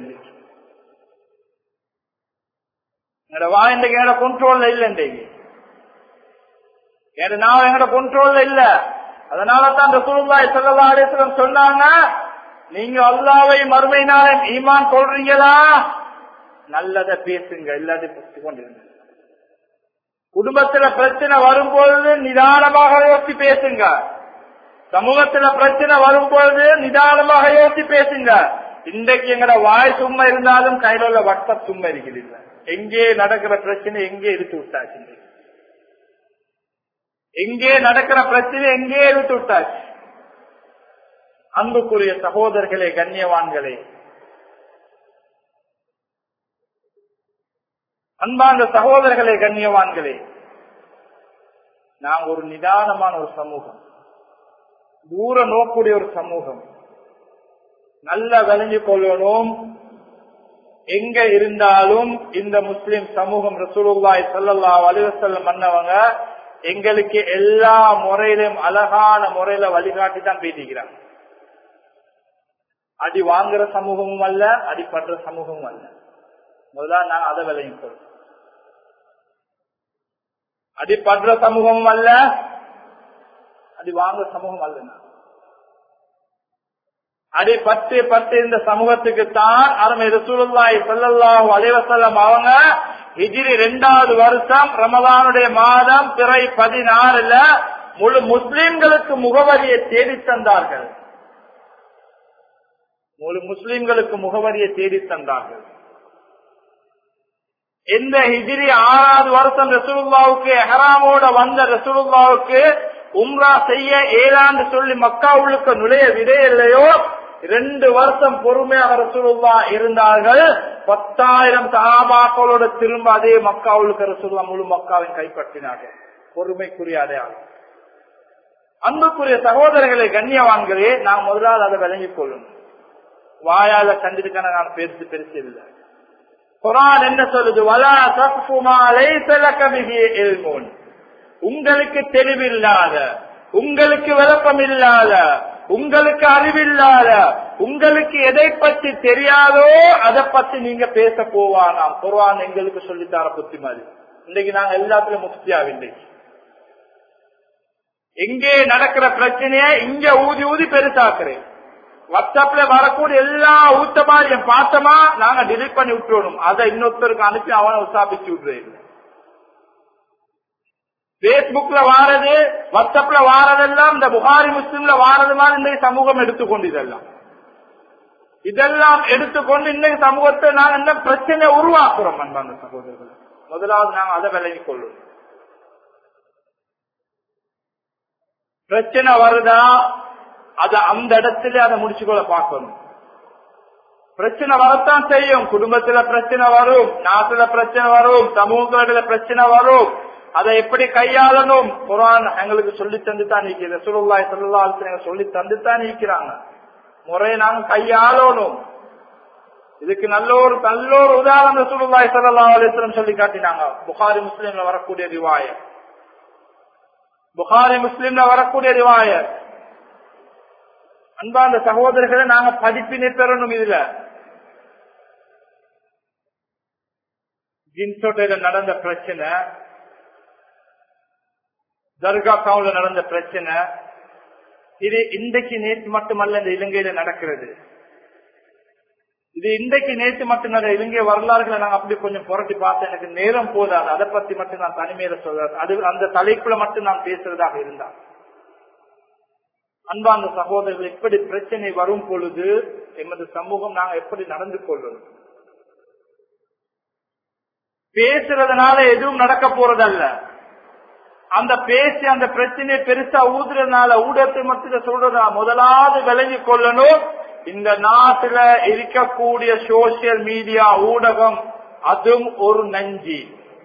என்னோட வாய் இன்றைக்கு என்னோட கொண்ட்ரோல்ல இல்லை இன்றைக்கு என்னோட நான் எங்களோட கொண்ட்ரோல்ல இல்ல அதனால தான் இந்த குருந்தாய் செல்லல்லா அலிஸ்லம் சொன்னாங்க நீங்க அல்லாவை மறுமை நாளன் ஈமான் சொல்றீங்களா நல்லத பேசுங்க எல்லாத்தையும் பற்றி கொண்டிருங்க குடும்பத்துல பிரச்சனை வரும்பொழுது நிதானமாக யோசிச்சு பேசுங்க சமூகத்துல பிரச்சனை வரும்பொழுது நிதானமாக யோசிச்சு பேசுங்க இன்றைக்கு எங்கட வாய் சும்மா இருந்தாலும் கையில உள்ள வட்ட சும்மா இருக்கிறது எங்கே நடக்கிற பிரச்சனை எங்கே எடுத்து விட்டாச்சு எங்கே நடக்கிற பிரச்சனை எங்கே எடுத்து விட்டாச்சு அன்புக்குரிய சகோதரர்களே கண்ணியவான்களே அன்பார்ந்த சகோதரர்களே கண்ணியவான்களே நாங்க ஒரு நிதானமான ஒரு சமூகம் தூர நோக்கூடிய ஒரு சமூகம் நல்லா விளைஞ்சு கொள்ளணும் எங்க இருந்தாலும் இந்த முஸ்லிம் சமூகம் ரசூலுல்லாய் சல்லல்லா அலிவசல்லம் மன்னவங்க எங்களுக்கு எல்லா முறையிலும் அழகான முறையில வழிகாட்டி தான் பேசிக்கிறாங்க அடி வாங்குற சமூகமும் அல்ல அடிப்படுற சமூகமும் அல்ல முதல்ல நான் அதை விலையும் சொல்றோம் அடிப்படுற சமூகமும் அல்ல அடி வாங்குற சமூகம் அல்ல அடி பத்து பத்து இந்த சமூகத்துக்கு தான் அருமை ரசூலுல்லாய் சல்லல்லாஹு அலைவசல்லம் அவங்க ஹிஜிரி இரண்டாவது வருஷம் ரமலானுடைய மாதம் பிறை பதினாறுல முழு முஸ்லிம்களுக்கு முகவரியை தேடி தந்தார்கள் முழு முஸ்லிம்களுக்கு முகவரியை தேடி தந்தார்கள் இந்த ஹிஜிரி ஆறாவது வருஷம் ரசூலுல்லாவுக்கு எஹராமோட வந்த ரசூலுல்லாவுக்கு உம்ரா செய்ய ஏதாண்டு சொல்லி மக்கா உள்ளுக்கு நுழைய விடையில்லையோ ரெண்டு வருஷம் பொறுமையாக ரசூலுல்லா இருந்தார்கள் பத்தாயிரம் சகாபாக்களோட திரும்ப அதே மக்காவுக்கு ரசூல்லா முழு மக்காவின் கைப்பற்றினார்கள் பொறுமைக்குரிய அடையாளம் அன்புக்குரிய சகோதரர்களை கண்ணியவான்களே நாம் முதலாவது அதை விளங்கிக் கொள்ளணும் வாயால கண்டிருக்கான நான் பெருசு பெருசு இல்லை குரான் என்ன சொல்லுது வலா தப்புமா லைசலகமிகி எல்மோன் உங்களுக்கு தெளிவில்லாத உங்களுக்கு விளக்கம் இல்லாத உங்களுக்கு அறிவில்லாத உங்களுக்கு எதை பற்றி தெரியாதோ அதை பத்தி நீங்க பேச போவானாம் குர்வான் எங்களுக்கு சொல்லித்தார புத்திமதி இன்னைக்கு நாங்க எல்லாத்துலயும் முக்தியாவில்லை எங்கே நடக்கிற பிரச்சனைய இங்க ஊதி ஊதி பெருசாக்குறேன் வாட்ஸ்அப்ல வரக்கூடிய எல்லா ஊத்தமாரியும் பார்த்தோமா நாங்க டிலீட் பண்ணி விட்டுறணும் அதை இன்னொருத்தருக்கு அனுப்பி அவனை உசாபிச்சு விடுறேன் பேஸ்புக்ல வாரது வாட்ஸ்அப்ல வாரதெல்லாம் இந்த புகாரி முஸ்லிம்ல வாரது மாதிரி இந்த சமூகம் எடுத்துக்கொண்டு இதெல்லாம் இதெல்லாம் எடுத்துக்கொண்டு இன்னைக்கு சமூகத்தை நாங்க என்ன பிரச்சனை உருவாக்குறோம் அன்பான சகோதரர்கள் முதலாவது நாங்க அதை விலகிக் கொள்ளும் பிரச்சனை வருதா அத அந்த இடத்துல அதை முடிச்சுக்கொள்ள பார்க்கணும் பிரச்சனை வரத்தான் செய்யும் குடும்பத்துல பிரச்சனை வரும் நாட்டுல பிரச்சனை வரும் சமூகத்துல பிரச்சனை வரும் அதை எப்படி கையாளணும் குரான் எங்களுக்கு சொல்லி தந்து தான் நிற்கிறது சுருல்லாய் சொல்லா சொல்லி தந்து தான் நிற்கிறாங்க முறையை நாங்க கையாளணும் இதுக்கு நல்ல ஒரு நல்ல ஒரு உதாரணம் சுருல்லாய் சல்லா அலிஸ்லம் சொல்லி காட்டினாங்க புகாரி முஸ்லீம்ல வரக்கூடிய ரிவாய புகாரி முஸ்லீம்ல வரக்கூடிய ரிவாய அன்பாந்த சகோதரர்களை நாங்க படிப்பினை பெறணும் இதுல ஜின்சோட்டையில நடந்த பிரச்சனை தர்கா காவுல நடந்த பிரச்சனை இது இன்றைக்கு நேற்று மட்டுமல்ல இந்த இலங்கையில நடக்கிறது இது இன்றைக்கு நேற்று மட்டும் நடந்த இலங்கை வரலாறுகளை நாங்க அப்படி கொஞ்சம் புரட்டி பார்த்து எனக்கு நேரம் போதாது அதை பத்தி மட்டும் நான் தனிமையில சொல்றது அது அந்த தலைப்புல மட்டும் நான் பேசுறதாக இருந்தான் அன்பார்ந்த சகோதரர்கள் எப்படி பிரச்சனை வரும் பொழுது எமது சமூகம் நாங்க எப்படி நடந்து கொள்ளணும் பேசுறதுனால எதுவும் நடக்க போறதல்ல அந்த பேசி அந்த பிரச்சனையை பெருசா ஊதுறதுனால ஊடகத்தை மட்டும் சொல்றதா முதலாவது விளங்கி கொள்ளணும் இந்த நாட்டுல இருக்கக்கூடிய சோசியல் மீடியா ஊடகம் அதுவும் ஒரு நஞ்சி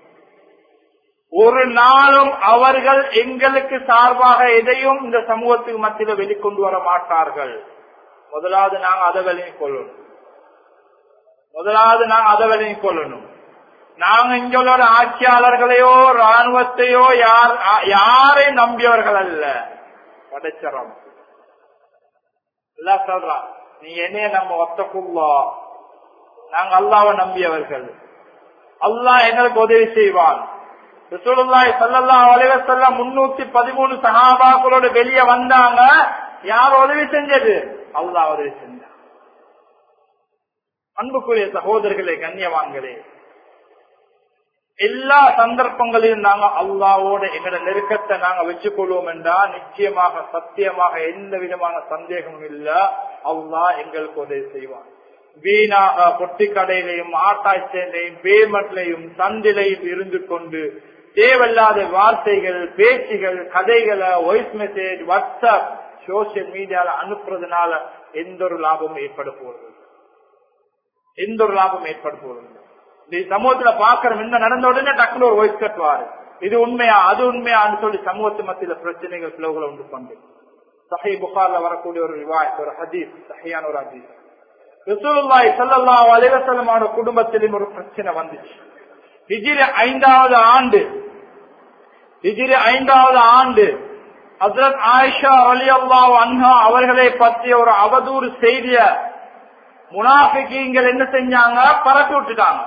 ஒரு நாளும் அவர்கள் எங்களுக்கு சார்பாக எதையும் இந்த சமூகத்துக்கு மத்தியில் வெளிக்கொண்டு வர மாட்டார்கள் முதலாவது நாங்க அதை விளங்கிக் கொள்ளணும் முதலாவது நாங்க அதை விளங்கிக் கொள்ளணும் நாங்க இங்களோட ஆட்சியாளர்களையோ ராணுவத்தையோ யார் யாரை நம்பியவர்கள் அல்ல படைச்சரம் எல்லாம் சொல்றான் நீ என்னைய நம்ம ஒத்தக்குள்ளா நாங்க அல்லாவை நம்பியவர்கள் அல்லாஹ் எங்களுக்கு உதவி செய்வான் ரசூலுல்லாஹி ஸல்லல்லாஹு அலைஹி வஸல்லம் முன்னூத்தி பதிமூணு சஹாபாக்களோட வெளியே வந்தாங்க யார் உதவி செஞ்சது அல்லாஹ் உதவி செஞ்சான் அன்புக்குரிய சகோதரர்களே கண்ணியவான்களே எல்லா சந்தர்ப்பங்களிலும் நாங்க அல்லாவோட எங்களோட நெருக்கத்தை நாங்க வச்சுக்கொள்வோம் என்றா நிச்சயமாக சத்தியமாக எந்த விதமான சந்தேகமும் இல்ல அல்லாஹ் எங்களுக்கு உதவி செய்வான் வீணாக பொட்டி கடையிலையும் ஆட்டாய்ச்சலையும் பேமெண்ட்லையும் சந்திலையும் இருந்து கொண்டு தேவையில்லாத வார்த்தைகள் பேச்சுகள் கதைகளை வாய்ஸ் மெசேஜ் வாட்ஸ்அப் சோசியல் மீடியால அனுப்புறதுனால எந்த ஒரு லாபமும் ஏற்பட போறது எந்த ஒரு லாபம் ஏற்பட போறது இந்த சமூகத்துல பாக்குறோம் என்ன நடந்த உடனே டக்குனு ஒரு வாய்ஸ் கட்டுவாரு இது உண்மையா அது உண்மையான்னு சொல்லி சமூகத்து மத்தியில பிரச்சனைகள் பிளவுகளை உண்டு பண்ணு சஹி புகார்ல வரக்கூடிய ஒரு ரிவாய் ஒரு ஹதீஸ் சஹியான ஒரு ஹதீஸ் ரசூலுல்லாஹி ஸல்லல்லாஹு அலைஹி வஸல்லமோட குடும்பத்திலும் ஒரு பிரச்சனை வந்துச்சு ஹிஜ்ரி ஐந்தாவது ஆண்டு ஹிஜ்ரி ஐந்தாவது ஆண்டு ஹஜ்ரத் ஆயிஷா ரலியல்லாஹு அன்ஹா அவர்களை பற்றிய ஒரு அவதூறு செய்திய முனாஃபிகீங்கள் என்ன செஞ்சாங்க பரப்பி விட்டுட்டாங்க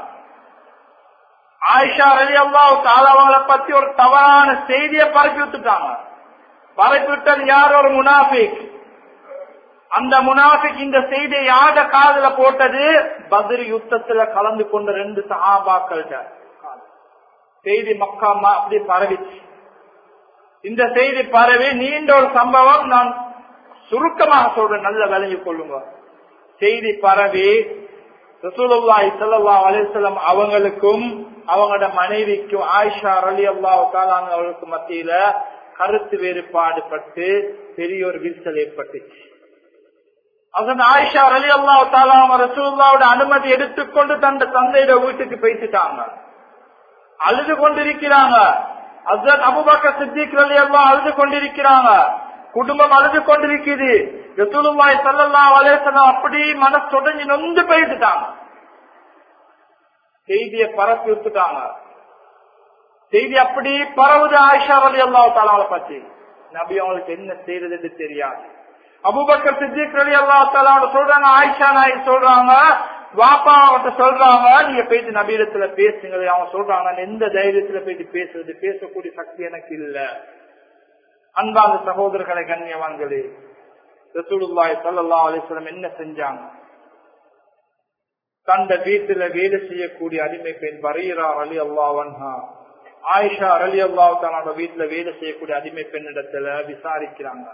ஆயிஷா ரலியல்லாஹு தஆலா அவங்கள பத்தி ஒரு தவறான செய்தியை பரப்பி விட்டுட்டாங்க பரப்பி விட்டது யார் ஒரு முனாஃபிக் அந்த முனாஃபிக் இந்த செய்தியை யார காதுல போட்டது பத்ரி யுத்தத்துல கலந்து கொண்ட ரெண்டு சஹாபாக்கள்கிட்ட செய்தி மக்காமா அப்படி பரவிச்சு இந்த செய்தி பரவி நீண்ட ஒரு சம்பவம் நான் சுருக்கமாக சொல்றேன் நல்ல விளங்கி கொள்ளுங்க செய்தி பரவி ரசூலுல்லாஹி ஸல்லல்லாஹு அலைஹி வஸல்லம் அவங்களுக்கும் அவங்களோட மனைவிக்கும் ஆயிஷா ரலியல்லாஹு தஆலா அவர்களுக்கு மத்தியில கருத்து வேறுபாடு பட்டு பெரிய ஒரு விரிசல் ஏற்பட்டுச்சு அதன் ஆயிஷா அலி அல்லா தாலாம ரசூல்லாவோட அனுமதி எடுத்துக்கொண்டு தன் தந்தையோட வீட்டுக்கு பேசிட்டாங்க அழுது கொண்டிருக்கிறாங்க அசத் அபுபக்க சித்திக் அலி அல்லா அழுது கொண்டிருக்கிறாங்க குடும்பம் அழுது கொண்டிருக்குது ரசூலுல்லாய் சல்லல்லா வலேசனம் அப்படி மனசு தொடங்கி நொந்து போயிட்டுட்டாங்க செய்தியை பரப்பி விட்டுட்டாங்க செய்தி அப்படி பரவுது ஆயிஷா அலி அல்லா தாலாவை பத்தி நபி அவங்களுக்கு என்ன செய்யறதுன்னு தெரியாது அபுபக்கர் சித்திக் அலி அல்லா தாலா சொல்றாங்க ஆயிஷா நாய் சொல்றாங்க வாப்பா அவன்கிட்ட சொல்றாங்க நீங்க போயிட்டு நபீரத்துல பேசுங்க அவங்க சொல்றாங்க நான் எந்த தைரியத்துல போயிட்டு பேசுறது பேசக்கூடிய சக்தி எனக்கு இல்ல அன்பாந்த சகோதரர்களை கண்ணியவான்களே ரசூலுல்லாய் சல்லா அலிஸ்லம் என்ன செஞ்சாங்க தந்த வீட்டுல வேலை செய்யக்கூடிய அடிமை பெண் பரீரா அலி அல்லாவன்ஹா ஆயிஷா அலி அல்லாஹ் தன்னோட வீட்டுல வேலை செய்யக்கூடிய அடிமை பெண்ணிடத்துல விசாரிக்கிறாங்க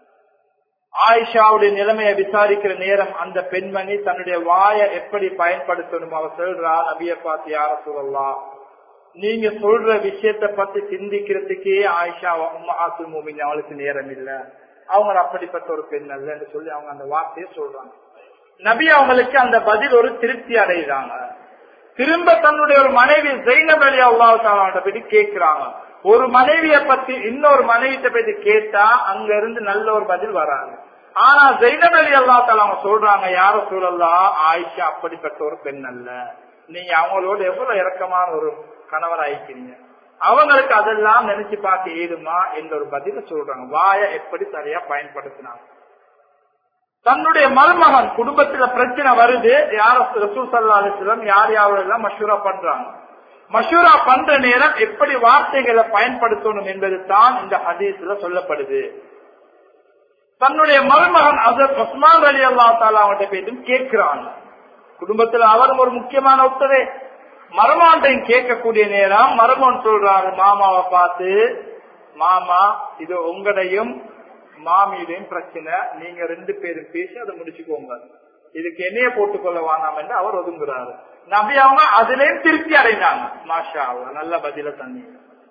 ஆயிஷாவுடைய நிலைமையை விசாரிக்கிற நேரம் அந்த பெண்மணி தன்னுடைய வாயை எப்படி பயன்படுத்தணும் அவ சொல்றா நபிய பார்த்து யார சொல்லலாம் நீங்க சொல்ற விஷயத்த பத்தி சிந்திக்கிறதுக்கே ஆயிஷா உம்மாத்து மூமின் அவளுக்கு நேரம் இல்ல அவங்க அப்படிப்பட்ட ஒரு பெண் அல்லன்னு சொல்லி அவங்க அந்த வார்த்தையை சொல்றாங்க நபி அவங்களுக்கு அந்த பதில் ஒரு திருப்தி அடைகிறாங்க திரும்ப தன்னுடைய ஒரு மனைவி ஜெயினப் அலி அல்லாஹால பத்தி கேட்கிறாங்க ஒரு மனைவிய பத்தி இன்னொரு மனைவிட்ட பத்தி கேட்டா அங்க இருந்து நல்ல ஒரு பதில் வராங்க ஆனா ஜெயினப் அலி அல்லாத்தால அவங்க சொல்றாங்க யார சூழல்லாம் ஆயிஷா அப்படிப்பட்ட ஒரு பெண் அல்ல நீங்க அவங்களோட எவ்வளவு இறக்கமான ஒரு கணவர் ஆயிக்கிறீங்க அவங்களுக்கு அதெல்லாம் நினைச்சு பார்க்க ஏதுமா என்ற ஒரு பதில சொல்றாங்க வாய எப்படி சரியா பயன்படுத்தினாங்க தன்னுடைய மருமகன் குடும்பத்துல பிரச்சனை வருது யார ரசூல் சல்லா அலிஸ்லம் யார் யாரெல்லாம் மஷூரா பண்றாங்க மஷூரா பண்ற நேரம் எப்படி வார்த்தைகளை பயன்படுத்தணும் என்பது தான் இந்த ஹதீஸ்ல சொல்லப்படுது தன்னுடைய மருமகன் அசத் உஸ்மான் அலி அல்லா தாலா அவன்கிட்ட போயிட்டு கேட்கிறான் குடும்பத்துல அவரும் ஒரு முக்கியமான ஒருத்தரே மருமான்டையும் கேட்கக்கூடிய நேரம் மருமன் சொல்றாரு மாமாவை பார்த்து மாமா இது உங்களையும் மாமியுடையும் பிரச்சனை நீங்க ரெண்டு பேரும் பேசி அதை முடிச்சுக்கோங்க இதுக்கு என்னைய போட்டுக்கொள்ள வேணாம் என்று அவர் ஒதுங்குறாரு நபி அவங்க அதுலயும் திருப்தி அடைந்தாங்க மாஷா அல்லா நல்ல பதில தண்ணி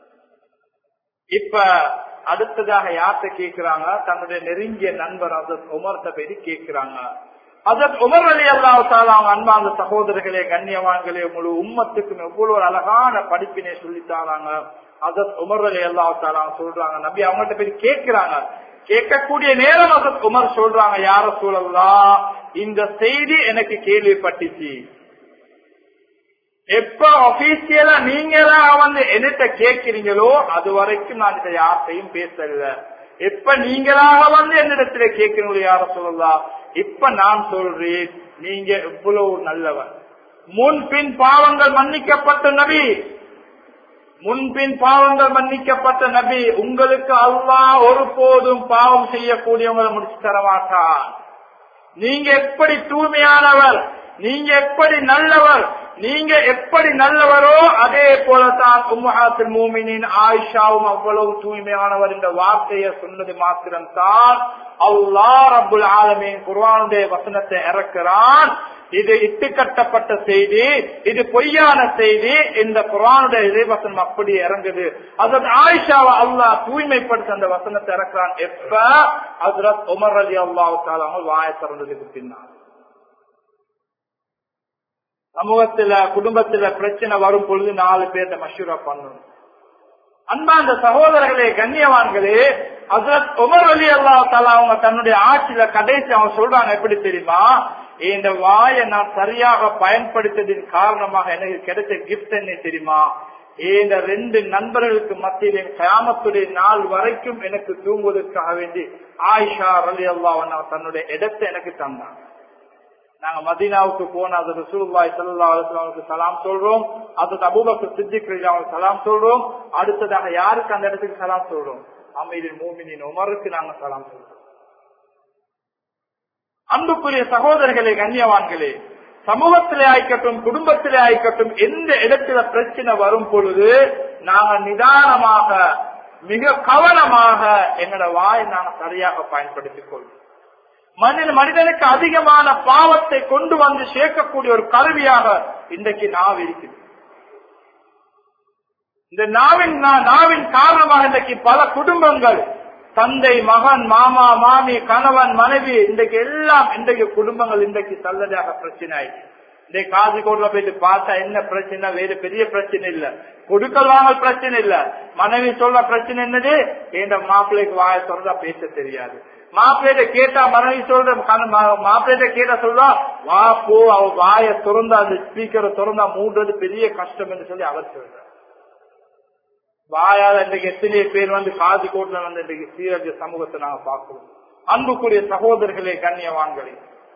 இப்ப அடுத்ததாக யார்கிட்ட கேக்குறாங்க தன்னுடைய நெருங்கிய நண்பர் அதத் உமர்த்த போய் கேக்குறாங்க அதத் உமர் அலி அல்லாவுத்தால அவங்க அன்பாந்த சகோதரர்களே கண்ணியவான்களே முழு உம்மத்துக்கும் எவ்வளவு ஒரு அழகான படிப்பினை சொல்லித்தாராங்க அதத் உமர் அலி அல்லாவுத்தால சொல்றாங்க நபி அவங்கள்ட்ட போய் கேட்கிறாங்க கேட்கக்கூடிய நேரம் அதத் உமர் சொல்றாங்க யார சூழல்லாம் இந்த செய்தி எனக்கு கேள்விப்பட்டுச்சு எப்ப அபிஷியலா நீங்களா வந்து என்னட்ட கேட்கிறீங்களோ அது வரைக்கும் நான் இதை யார்த்தையும் பேசல எப்ப நீங்களாக வந்து என்னிடத்துல கேட்கணும் யார சொல்லலாம் இப்ப நான் சொல்றேன் நீங்க எவ்வளவு நல்லவர் முன்பின் பாவங்கள் மன்னிக்கப்பட்ட நபி முன்பின் பாவங்கள் மன்னிக்கப்பட்ட நபி உங்களுக்கு அல்லாஹ் ஒருபோதும் பாவம் செய்யக்கூடியவங்களை முடிச்சு தரமாட்டான் நீங்க எப்படி தூய்மையானவர் நீங்க எப்படி நல்லவர் நீங்க எப்படி நல்லவரோ அதே போலதான் உம்மஹாத்தில் மூமினின் ஆயிஷாவும் அவ்வளவு தூய்மையானவர் என்ற வார்த்தையை சொன்னது மாத்திரம்தான் அல்லா ரபுல் ஆலமின் குர்வானுடைய வசனத்தை இறக்கிறான் இது இட்டுக்கட்டப்பட்ட செய்தி இது பொய்யான செய்தி இந்த குரானுடைய இறைவசனம் அப்படி இறங்குது அதன் ஆயிஷாவை அல்லாஹ் தூய்மைப்படுத்த அந்த வசனத்தை இறக்குறான் எப்ப ஹசரத் உமர் அலி அல்லாவுக்கால வாய திறந்ததுக்கு பின்னால் சமூகத்துல குடும்பத்துல பிரச்சனை வரும் பொழுது நாலு பேர்த்த மஷூரா பண்ணணும் அன்பா அந்த சகோதரர்களே கண்ணியவான்களே ஹசரத் உமர் அலி அல்லா தாலா அவங்க தன்னுடைய ஆட்சியில கடைசி அவங்க சொல்றாங்க எப்படி தெரியுமா இந்த வாயை நான் சரியாக பயன்படுத்தியதின் காரணமாக எனக்கு கிடைச்ச கிஃப்ட் என்ன தெரியுமா இந்த ரெண்டு நண்பர்களுக்கு மத்தியிலே கயாமத்துடைய நாள் வரைக்கும் எனக்கு தூங்குவதற்காக வேண்டி ஆயிஷா அலி அல்லா தன்னுடைய இடத்தை எனக்கு தந்தாங்க நாங்க மதீனாவுக்கு போன அது ரசூல்லாய் சல்லா அலுவலாவுக்கு சலாம் சொல்றோம் அது அபூபக்கு சித்திக் அவங்களுக்கு சலாம் சொல்றோம் அடுத்ததாக யாருக்கு அந்த இடத்துக்கு சலாம் சொல்றோம் அமீரின் மூமினின் உமருக்கு நாங்க சலாம் சொல்றோம் அன்புக்குரிய சகோதரர்களே கண்ணியவான்களே சமூகத்திலே ஆய்க்கட்டும் குடும்பத்திலே ஆய்க்கட்டும் எந்த இடத்துல பிரச்சனை வரும் பொழுது நாங்க நிதானமாக மிக கவனமாக எங்களோட வாயை நாங்க சரியாக பயன்படுத்திக் கொள்வோம் மனித மனிதனுக்கு அதிகமான பாவத்தை கொண்டு வந்து சேர்க்கக்கூடிய ஒரு கருவியாக இன்றைக்கு நாவ் இருக்குது இந்த நாவின் நாவின் காரணமாக இன்றைக்கு பல குடும்பங்கள் தந்தை மகன் மாமா மாமி கணவன் மனைவி இன்றைக்கு எல்லாம் இன்றைக்கு குடும்பங்கள் இன்றைக்கு தள்ளதாக பிரச்சனை ஆயிடுச்சு இன்றைக்கு காசிக்கோட்ல போயிட்டு பார்த்தா என்ன பிரச்சனை வேறு பெரிய பிரச்சனை இல்ல கொடுக்கல் வாங்கல் பிரச்சனை இல்ல மனைவி சொல்ற பிரச்சனை என்னது என்ற மாப்பிள்ளைக்கு வாய சொல்றதா பேச தெரியாது மாப்பிள்ளைகிட்ட கேட்டா மனைவி சொல்ற மாப்பிள்ளைகிட்ட கேட்டா சொல்றா வா போ அவ வாய திறந்தா அந்த ஸ்பீக்கரை திறந்தா மூன்றது பெரிய கஷ்டம் என்று சொல்லி அவர் சொல்ற வாயால இன்றைக்கு எத்தனை பேர் வந்து காது கோட்டில் வந்து இன்றைக்கு சீரழிய சமூகத்தை நாங்க பார்க்கிறோம் அன்புக்குரிய சகோதரர்களே கண்ணியவான்களே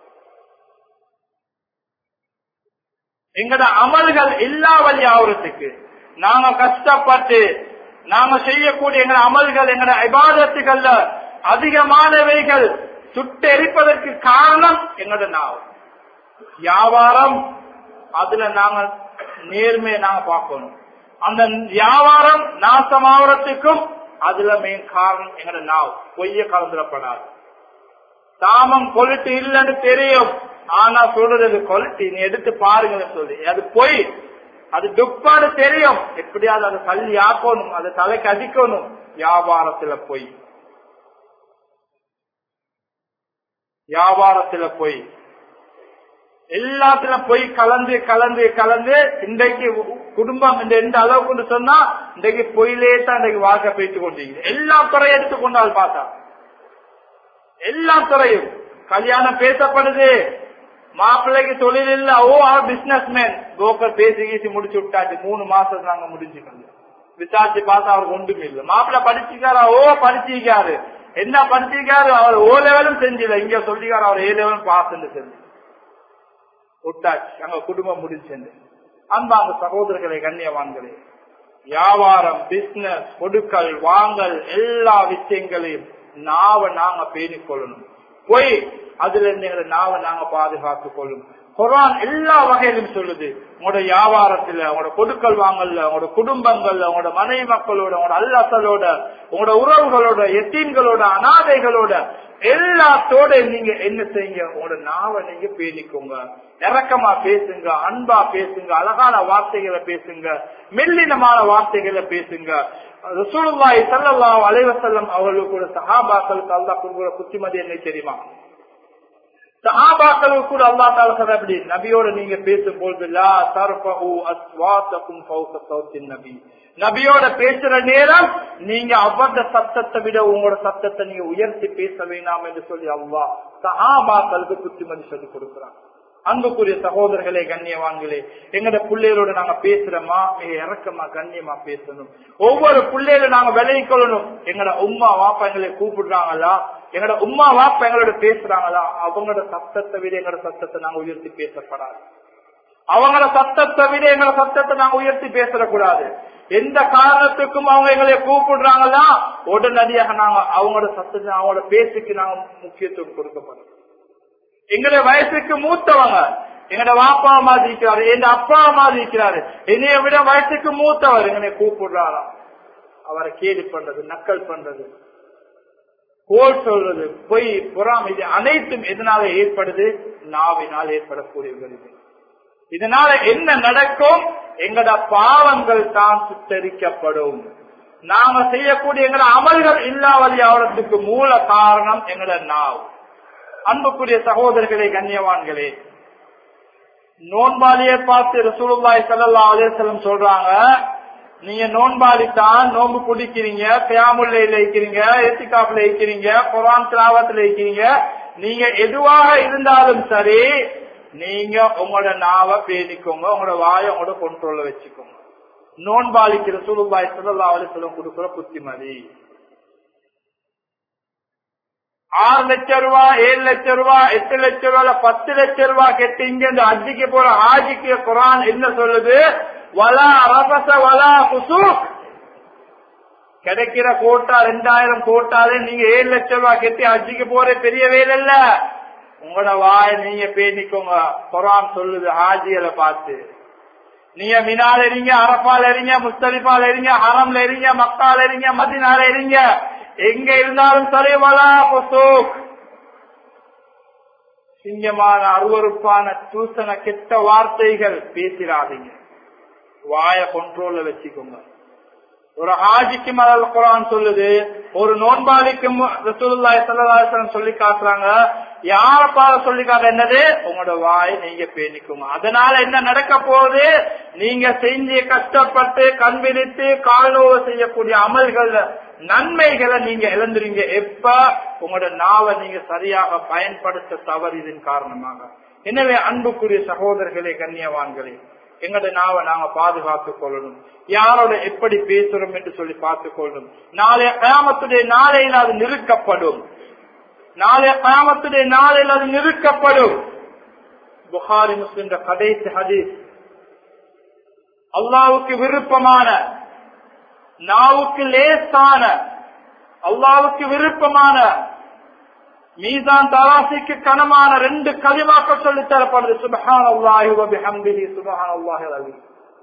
எங்கட அமல்கள் எல்லா வழி ஆகுறதுக்கு நாங்க கஷ்டப்பட்டு நாங்க செய்யக்கூடிய எங்க அமல்கள் எங்கட இபாதத்துகள்ல அதிகமானவைகள் சுட்டெரிப்பதற்கு காரணம் எங்களோட நாவ் வியாபாரம் அதுல நாங்க நேர்மையை நாங்க பார்க்கணும் அந்த வியாபாரம் நாசமாகறதுக்கும் அதுல மெயின் காரணம் எங்களோட நாவ் பொய்ய கலந்துடப்படாது தாமம் கொலிட்டு இல்லைன்னு தெரியும் ஆனா சொல்றது கொலிட்டி நீ எடுத்து பாருங்க சொல்லி அது பொய் அது துப்பாடு தெரியும் எப்படியாவது அதை தள்ளி ஆக்கணும் அதை தலைக்கு அடிக்கணும் வியாபாரத்துல பொய் வியாபாரத்துல பொய் எல்லாத்துல போய் கலந்து கலந்து கலந்து இன்றைக்கு குடும்பம் இந்த எந்த அளவுக்கு சொன்னா இன்றைக்கு பொயிலே தான் இன்றைக்கு வாழ்க்கை போயிட்டு கொண்டிருக்கிறது எல்லா துறையும் எடுத்துக்கொண்டால் பார்த்தா எல்லா துறையும் கல்யாணம் பேசப்படுது மாப்பிள்ளைக்கு தொழில் இல்ல ஓ அவர் பிசினஸ் மேன் கோக்கர் பேசி கீசி முடிச்சு விட்டாச்சு மூணு மாசம் நாங்க முடிஞ்சுக்கணும் விசாரிச்சு பார்த்தா அவருக்கு ஒன்றுமே இல்லை மாப்பிள்ளை படிச்சிருக்காரா ஓ படிச்சிருக்காரு என்ன படிச்சிருக்காரு அவர் ஓ லெவலும் செஞ்சில இங்க சொல்லிக்காரு அவர் ஏ லெவலும் பாஸ் செஞ்சு விட்டாச்சு அங்க குடும்பம் முடிச்சு அன்பாங்க சகோதரர்களை கண்ணியவான்களே வியாபாரம் பிசினஸ் கொடுக்கல் வாங்கல் எல்லா விஷயங்களையும் நாவ நாங்க பேணிக் கொள்ளணும் போய் அதுல இருந்து எங்களை நாவ நாங்க பாதுகாத்துக் கொள்ளணும் குரான் எல்லா வகையிலும் சொல்லுது உங்களோட வியாபாரத்துல உங்களோட கொடுக்கல் வாங்கல்ல உங்களோட குடும்பங்கள்ல உங்களோட மனைவி மக்களோட உங்களோட அல்லாசலோட உங்களோட உறவுகளோட எத்தீன்களோட அனாதைகளோட எல்லாத்தோட நீங்க என்ன செய்யுங்க உங்களோட நாவை நீங்க பேணிக்கோங்க இறக்கமா பேசுங்க அன்பா பேசுங்க அழகான வார்த்தைகளை பேசுங்க மெல்லினமான வார்த்தைகளை பேசுங்க ரசூலுல்லாஹி ஸல்லல்லாஹு அலைஹி வஸல்லம் அவர்களுக்கு கூட சஹாபாக்களுக்கு அல்லாஹ் கொடுக்கிற புத்திமதி என்ன தெரியுமா சஹாபாக்களுக்கு கூட அல்லா தால சொல்ற அப்படி நபியோட நீங்க பேசும்போது லா தர்ஃபு அஸ்வாத்தகும் ஃபௌக சௌத்தின் நபி நபியோட பேசுற நேரம் நீங்க அவரது சத்தத்தை விட உங்களோட சத்தத்தை நீங்க உயர்த்தி பேச வேண்டாம் என்று சொல்லி அல்லாஹ் சஹாபாக்களுக்கு புத்திமதி சொல்லி கொடுக்கிறான் அன்புக்குரிய சகோதரர்களே கண்ணியவான்களே எங்கட பிள்ளைகளோட நாங்க பேசுறோமா மிக இறக்கமா கண்ணியமா பேசணும் ஒவ்வொரு பிள்ளைகளும் நாங்க விலகி கொள்ளணும் எங்கட உம்மா வாப்பா எங்களை கூப்பிடுறாங்களா எங்கட உம்மா வாப்பா எங்களோட பேசுறாங்களா அவங்களோட சத்தத்தை விட எங்களோட சத்தத்தை நாங்க உயர்த்தி பேசப்படாது அவங்களோட சத்தத்தை விட எங்களோட சத்தத்தை நாங்க உயர்த்தி பேசக்கூடாது எந்த காரணத்துக்கும் அவங்க எங்களை கூப்பிடுறாங்களா உடனடியாக நாங்க அவங்களோட சத்தத்தை அவங்களோட பேச்சுக்கு நாங்க முக்கியத்துவம் கொடுக்கப்படும் எங்களுடைய வயசுக்கு மூத்தவங்க எங்களோட வாப்பா மாதிரி இருக்கிறாரு எங்க அப்பா மாதிரி இருக்கிறாரு என்னைய விட வயசுக்கு மூத்தவர் எங்களை கூப்பிடுறாராம் அவரை கேலி பண்றது நக்கல் பண்றது கோல் சொல்றது பொய் புறாமை இது அனைத்தும் எதனால ஏற்படுது நாவினால் ஏற்படக்கூடிய விளைவு இதனால என்ன நடக்கும் எங்கட பாவங்கள் தான் சுத்தரிக்கப்படும் நாம செய்யக்கூடிய எங்கட அமல்கள் இல்லாவதி ஆவறதுக்கு மூல காரணம் எங்கட நாவ் அன்புக்குரிய சகோதரர்களே கண்ணியவான்களே நோன்பாளியை பார்த்து ரசூலுல்லாய் சல்லா அலேசலம் சொல்றாங்க நீங்க நோன்பாளி தான் நோன்பு பிடிக்கிறீங்க கியாமுல்ல இருக்கிறீங்க எத்திகாப்புல இருக்கிறீங்க குரான் திராவத்துல இருக்கிறீங்க நீங்க எதுவாக இருந்தாலும் சரி நீங்க உங்களோட நாவை பேணிக்கோங்க உங்களோட வாயை உங்களோட கொண்ட்ரோல்ல வச்சுக்கோங்க நோன்பாளிக்கு ரசூலுல்லாய் சல்லா அலேசலம் கொடுக்குற புத்திமதி ஆறு லட்சம் ரூபா ஏழு லட்சம் ரூபா எட்டு லட்சம் ரூபா பத்து லட்சம் ரூபா கெட்டு இங்க இந்த அஜிக்கு போற ஆஜிக்கு குரான் என்ன சொல்லுது வலா ரபச வலா குசு கிடைக்கிற கோட்டா ரெண்டாயிரம் கோட்டாலே நீங்க ஏழு லட்சம் ரூபாய் கெட்டி அஜிக்கு போற பெரிய வேலை இல்ல உங்களோட வாய நீங்க பேணிக்கோங்க குரான் சொல்லுது ஹாஜிகளை பார்த்து நீங்க மினால எறீங்க அரப்பால் எறீங்க முஸ்தலிபால் எறீங்க ஹரம்ல எறீங்க மக்கால் எறீங்க மதினால எறீங்க எங்க இருந்தாலும் சரி வலா புசூக் சிங்கமான அருவறுப்பான தூசண கெட்ட வார்த்தைகள் பேசிடாதீங்க வாய கொண்ட்ரோல்ல வச்சுக்கோங்க ஒரு ஹாஜிக்கு மலர் குரான் சொல்லுது ஒரு நோன்பாளிக்கும் ரசூலுல்லாஹி ஸல்லல்லாஹு அலைஹி வஸல்லம் சொல்லி காட்டுறாங்க யார பாத சொல்லி காட்ட என்னது உங்களோட வாய் நீங்க பேணிக்கோங்க அதனால என்ன நடக்க போகுது நீங்க செஞ்சு கஷ்டப்பட்டு கண்பிடித்து கால்நோவு செய்யக்கூடிய அமல்கள் நன்மைகளை நீங்க இழந்துறீங்க எப்ப உங்களோட நாவை நீங்க சரியாக பயன்படுத்த தவறியதன் காரணமாக எனவே அன்புக்குரிய சகோதரர்களே கண்ணியவான்களே எங்களோட நாவை நாங்க பாதுகாத்துக் கொள்ளணும் யாரோட எப்படி பேசுறோம் என்று சொல்லி பார்த்துக் கொள்ளணும் நாளைய கயாமத்துடைய நாளையில் அது நிறுக்கப்படும் நாளைய கயாமத்துடைய நாளையில் அது நிறுக்கப்படும் புகாரி முஸ்லிம் கடைசி ஹதீஸ் அல்லாவுக்கு விருப்பமான நாவுக்கு லேசான அல்லாவுக்கு விருப்பமான மீதான் தராசிக்கு கனமான ரெண்டு கலிமாக்கள் சொல்லி தரப்படுது சுபஹான் அல்லாஹி சுபஹான் அல்லாஹி அலி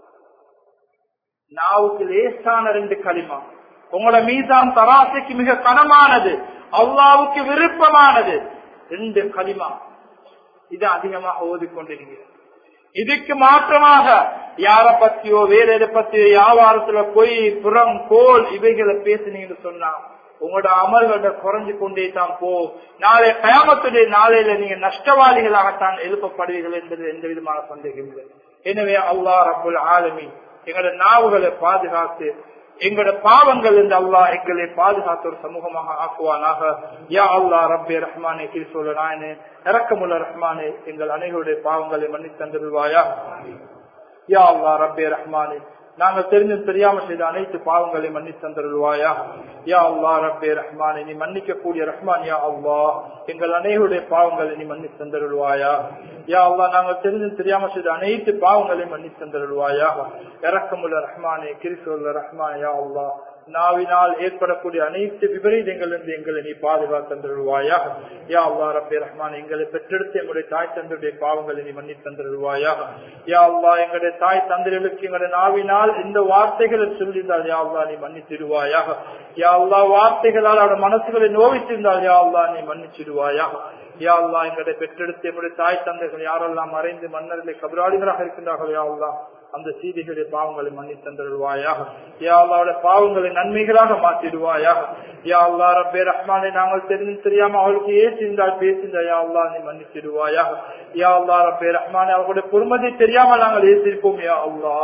நாவுக்கு லேசான ரெண்டு களிமா உங்களோட மீதான் தராசிக்கு மிக கனமானது அல்லாவுக்கு விருப்பமானது ரெண்டு களிமா இது அதிகமாக ஓதிக்கொண்டிருக்கிறது இதுக்கு மாற்றமாக யார பத்தியோ வேற எதை பத்தியோ வியாபாரத்துல பொய் புறம் கோல் இவைகளை பேசுனீங்கன்னு சொன்னா உங்களோட அமல்கள குறைஞ்சு கொண்டே தான் போ நாளை கயாமத்துடைய நாளையில நீங்க நஷ்டவாதிகளாகத்தான் எழுப்பப்படுவீர்கள் என்பது எந்த விதமான சந்தேகம் இல்லை எனவே அல்லா ரபுல் ஆலமி எங்களோட நாவுகளை பாதுகாத்து எங்களோட பாவங்கள் என்று அல்லா எங்களை பாதுகாத்த ஒரு சமூகமாக ஆக்குவானாக யா அல்லா ரப்பே ரஹ்மானே கிரிசோல நாயனே இறக்கமுள்ள ரஹ்மானே எங்கள் அனைவருடைய பாவங்களை மன்னித்து தந்துருவாயா யா அல்லா ரப்பே ரஹ்மானே நாங்கள் தெரிஞ்சும் தெரியாம செய்த அனைத்து பாவங்களையும் மன்னித்து தந்தருள்வாயா யா அல்லா ரப்பே ரஹ்மானே நீ மன்னிக்க கூடிய ரஹ்மான் யா அல்லா எங்கள் அனைவருடைய பாவங்களை நீ மன்னித்து தந்தருள்வாயா யா அல்லா நாங்கள் தெரிஞ்சும் தெரியாம செய்த அனைத்து பாவங்களையும் மன்னித்து தந்தருள்வாயா இறக்கமுள்ள ரஹ்மானே கிரிசோல்ல ரஹ்மான் யா அல்லா நாவினால் ஏற்படக்கூடிய அனைத்து விபரீதங்களிலிருந்து எங்களை நீ பாதுகாத்து தந்துருவாயா யா அல்லா ரப்பே ரஹ்மான் எங்களை பெற்றெடுத்து எங்களுடைய தாய் தந்தருடைய பாவங்களை நீ மன்னி தந்துருவாயா யா அல்லா எங்களுடைய தாய் தந்தர்களுக்கு எங்களுடைய நாவினால் இந்த வார்த்தைகளை சொல்லியிருந்தால் யா அல்லா நீ மன்னித்திடுவாயா யா அல்லா வார்த்தைகளால் அவருடைய மனசுகளை நோவித்திருந்தால் யா அல்லா நீ மன்னிச்சிடுவாயா யா அல்லா எங்களுடைய பெற்றெடுத்து எங்களுடைய தாய் தந்தைகள் யாரெல்லாம் மறைந்து மன்னர்களை கபராளிகளாக இருக்கின்றார்கள் யா அல்லா அந்த சீதைகளுடைய பாவங்களை மன்னி தந்தருவாயாக யா அல்லாவுடைய பாவங்களை நன்மைகளாக மாற்றிடுவாயாக யா அல்லா ரப்பே ரஹ்மானை நாங்கள் தெரிந்து தெரியாம அவளுக்கு ஏசிருந்தால் பேசியிருந்தா யா அல்லா நீ மன்னிச்சிடுவாயாக யா அல்லா ரப்பே ரஹ்மானை அவர்களுடைய பொறுமதி தெரியாமல் நாங்கள் ஏசிருப்போம் யா அல்லா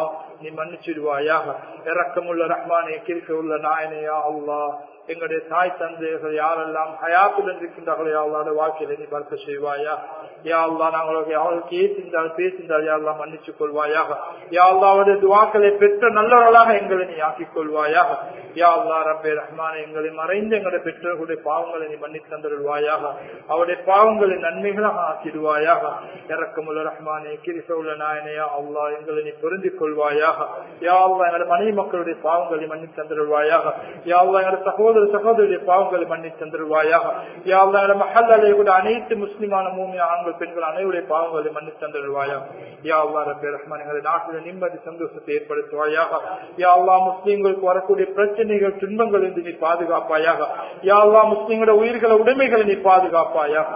நீ மன்னிச்சிடுவாயாக இறக்கமுள்ள ரஹ்மானே கிருக்க உள்ள நாயனையா அல்லா எங்களுடைய தாய் தந்தையர்கள் யாரெல்லாம் ஹயாத்தில் இருக்கின்றார்களோ யாவோட வாழ்க்கையில நீ பறக்க செய்வாயா யா அல்லா நாங்களுக்கு அவர்களுக்கு ஏசிந்தால் பேசிந்தால் யாரெல்லாம் மன்னிச்சுக் கொள்வாயாக யா அல்லாவுடைய துவாக்களை பெற்ற நல்லவர்களாக எங்களை நீ ஆக்கிக் கொள்வாயாக யா அல்லா ரப்பே ரஹ்மான் எங்களை மறைந்து எங்களுடைய பெற்றோர்களுடைய பாவங்களை நீ மன்னித்து தந்துடுவாயாக அவருடைய பாவங்களை நன்மைகளாக ஆக்கிடுவாயாக இறக்கமுள்ள ரஹ்மானே கிரிசவுள்ள நாயனையா அல்லா எங்களை நீ பொருந்திக் கொள்வாயாக யா அல்லா எங்களுடைய மனைவி மக்களுடைய பாவங்களை மன்னித்து தந்துடுவாயாக யா அல்லா எங்களுடைய சகோதர சகோதரிய பாவங்களை மன்னித்து தந்துடுவாயாக யா அல்லா எங்களுடைய மஹல்லாலே கூட அனைத்து முஸ்லிமான மூமி ஆண்கள் பெண்கள் அனைவருடைய பாவங்களை மன்னித்து தந்துடுவாயாக யா அல்லா ரப்பே ரஹ்மான் எங்களுடைய நாட்டில் நிம்மதி சந்தோஷத்தை ஏற்படுத்துவாயாக யா அல்லா முஸ்லீம்களுக்கு வரக்கூடிய பிரச்சனைகள் துன்பங்கள் இருந்து நீ பாதுகாப்பாயாக யா அல்லா முஸ்லீம்களோட உயிர்களை உடைமைகளை நீ பாதுகாப்பாயாக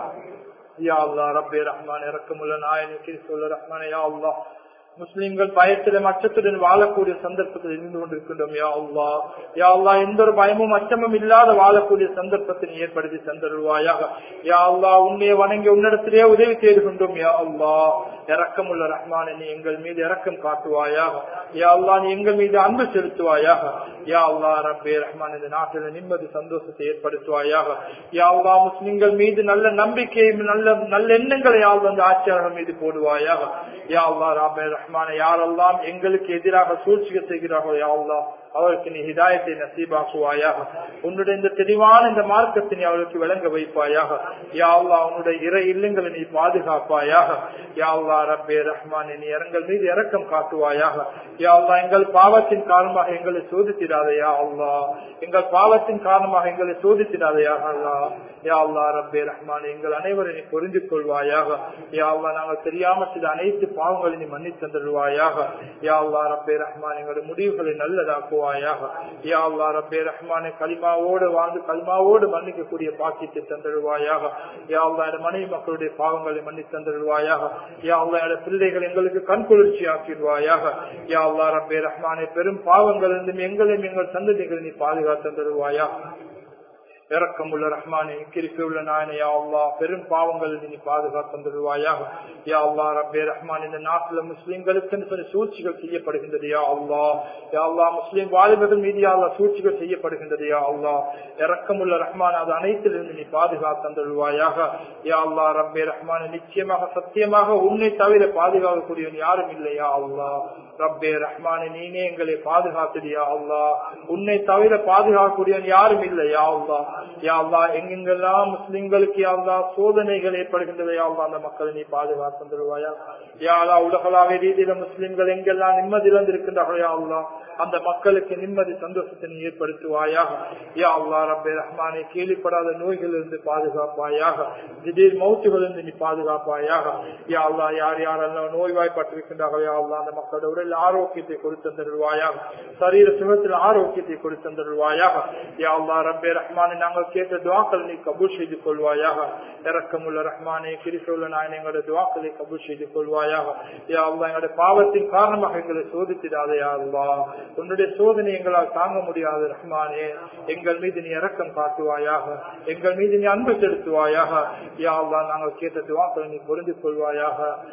யா அல்லா ரப்பே ரஹ்மான் இறக்கமுள்ள நாயனி கிறிஸ்துவ ரஹ்மான் யா அல்லா முஸ்லிம்கள் பயத்திலும் அச்சத்துடன் வாழக்கூடிய சந்தர்ப்பத்தில் இருந்து கொண்டிருக்கின்றோம் யா அல்லா யா அல்லா எந்த ஒரு பயமும் அச்சமும் இல்லாத வாழக்கூடிய சந்தர்ப்பத்தை ஏற்படுத்தி தந்தருவாயாக யா அல்லா உன்னைய வணங்கி உன்னிடத்திலே உதவி செய்துகின்றோம் யா அல்லா இறக்கமுள்ள ரஹ்மான் நீ எங்கள் மீது இறக்கம் காட்டுவாயாக யா அல்லா நீ எங்கள் மீது அன்பு செலுத்துவாயாக யா அல்லா ரப்பே ரஹ்மான் இந்த நாட்டில் நிம்மதி சந்தோஷத்தை ஏற்படுத்துவாயாக யா அல்லா முஸ்லிம்கள் மீது நல்ல நம்பிக்கையும் நல்ல நல்ல எண்ணங்களை யாழ் வந்து ஆட்சியாளர்கள் மீது போடுவாயாக யா அல்லா ரபே ரஹ்மான யாரெல்லாம் எங்களுக்கு எதிராக சூழ்ச்சிகள் செய்கிறார்களோ யா அல்லா அவருக்கு நீ ஹிதாயத்தை நசீபாக்குவாயாக உன்னுடைய இந்த தெளிவான இந்த மார்க்கத்தை நீ அவளுக்கு விளங்க வைப்பாயாக யா அல்லா உன்னுடைய இறை இல்லங்களை நீ பாதுகாப்பாயாக யா அல்லா ரப்பே ரஹ்மான் நீ எங்கள் மீது இறக்கம் காட்டுவாயாக யா அல்லா எங்கள் பாவத்தின் காரணமாக எங்களை சோதித்திடாதையா அல்லா எங்கள் பாவத்தின் காரணமாக எங்களை சோதித்திடாதையா அல்லா யா அல்லா ரப்பே ரஹ்மான் எங்கள் அனைவரை நீ புரிந்து கொள்வாயாக யா அல்லா நாங்கள் தெரியாம சில அனைத்து பாவங்களை நீ மன்னித்து தந்துடுவாயாக யா அல்லா ரப்பே ரஹ்மான் எங்களுடைய முடிவுகளை நல்லதாக்குவாயாக யா அல்லா ரப்பே ரஹ்மானை களிமாவோடு வாழ்ந்து களிமாவோடு மன்னிக்கக்கூடிய பாக்கியத்தை தந்துடுவாயாக யா அல்லா என் மனைவி மக்களுடைய பாவங்களை மன்னித்து தந்துடுவாயாக யா அல்லா என் பிள்ளைகள் எங்களுக்கு கண் குளிர்ச்சி ஆக்கிடுவாயாக யா அல்லா ரப்பே ரஹ்மானை பெரும் பாவங்கள் இருந்தும் எங்களையும் எங்கள் சந்ததிகளை நீ பாதுகாத்து தந்துடுவாயாக இறக்கமுள்ள ரஹ்மானே கிருப்பையுள்ள நாயனே யா அல்லா பெரும் பாவங்கள் நீ பாதுகாத்து தந்துடுவாயாக யா அல்லா ரப்பே ரஹ்மான் இந்த நாட்டுல முஸ்லிம்களுக்கு சில சூழ்ச்சிகள் செய்யப்படுகின்றது யா அல்லா யா அல்லா முஸ்லிம் வாலிபர்கள் மீது யா அல்லா சூழ்ச்சிகள் செய்யப்படுகின்றது யா அல்லா இறக்கமுள்ள ரஹ்மான் அது அனைத்திலிருந்து நீ பாதுகாத்து தந்துடுவாயாக யா அல்லா ரப்பே ரஹ்மான் நிச்சயமாக சத்தியமாக உன்னை தவிர பாதுகாக்கக்கூடியவன் யாரும் இல்லையா அல்லா ரப்பே ரஹ்மான் நீனே எங்களை பாதுகாத்துடியா அல்லா உன்னை தவிர பாதுகாக்கக்கூடியவன் யாரும் இல்லையா அல்லா யாவ்லா எங்கெங்கெல்லாம் முஸ்லிம்களுக்கு யாவ்லா சோதனைகள் ஏற்படுகின்றது யாவ்லா அந்த மக்களை நீ பாதுகாத்து தருவாயா யாழா உலகளாவிய ரீதியில முஸ்லிம்கள் எங்கெல்லாம் நிம்மதி இழந்திருக்கின்றார்களோ யாவ்லா அந்த மக்களுக்கு நிம்மதி சந்தோஷத்தை நீ ஏற்படுத்துவாயாக யா அல்லா ரப்பே ரஹ்மானே கேள்விப்படாத நோய்கள் இருந்து பாதுகாப்பாயாக திடீர் மௌத்துகள் இருந்து நீ பாதுகாப்பாயாக யா அல்லா யார் யாரெல்லாம் நோய்வாய்ப்பட்டிருக்கின்றார்களோ யா அல்லா அந்த மக்களோட உடல் ஆரோக்கியத்தை கொடுத்து தருவாயாக சரீர சுகத்தில் ஆரோக்கியத்தை கொடுத்து தருவாயாக யா அல்லா ரப்பே ரஹ்மானே நாங்கள் கேட்ட துவாக்கள் நீ கபூல் செய்து கொள்வாயாக இறக்கமுள்ள ரஹ்மானே கிரிசோல்ல நாயன் எங்களுடைய துவாக்களை கபூல் செய்து கொள்வாயாக யா அல்லா எங்களுடைய பாவத்தின் காரணமாக எங்களை சோதித்திடாதே யா அல்லா உன்னுடைய சோதனை எங்களால் தாங்க முடியாது ரஹ்மானே எங்கள் மீது நீ இறக்கம் காட்டுவாயாக எங்கள் மீது நீ அன்பு செலுத்துவாயாக யா அல்லா நாங்கள் கேட்ட துவாக்களை நீ பொருந்திக் கொள்வாயாக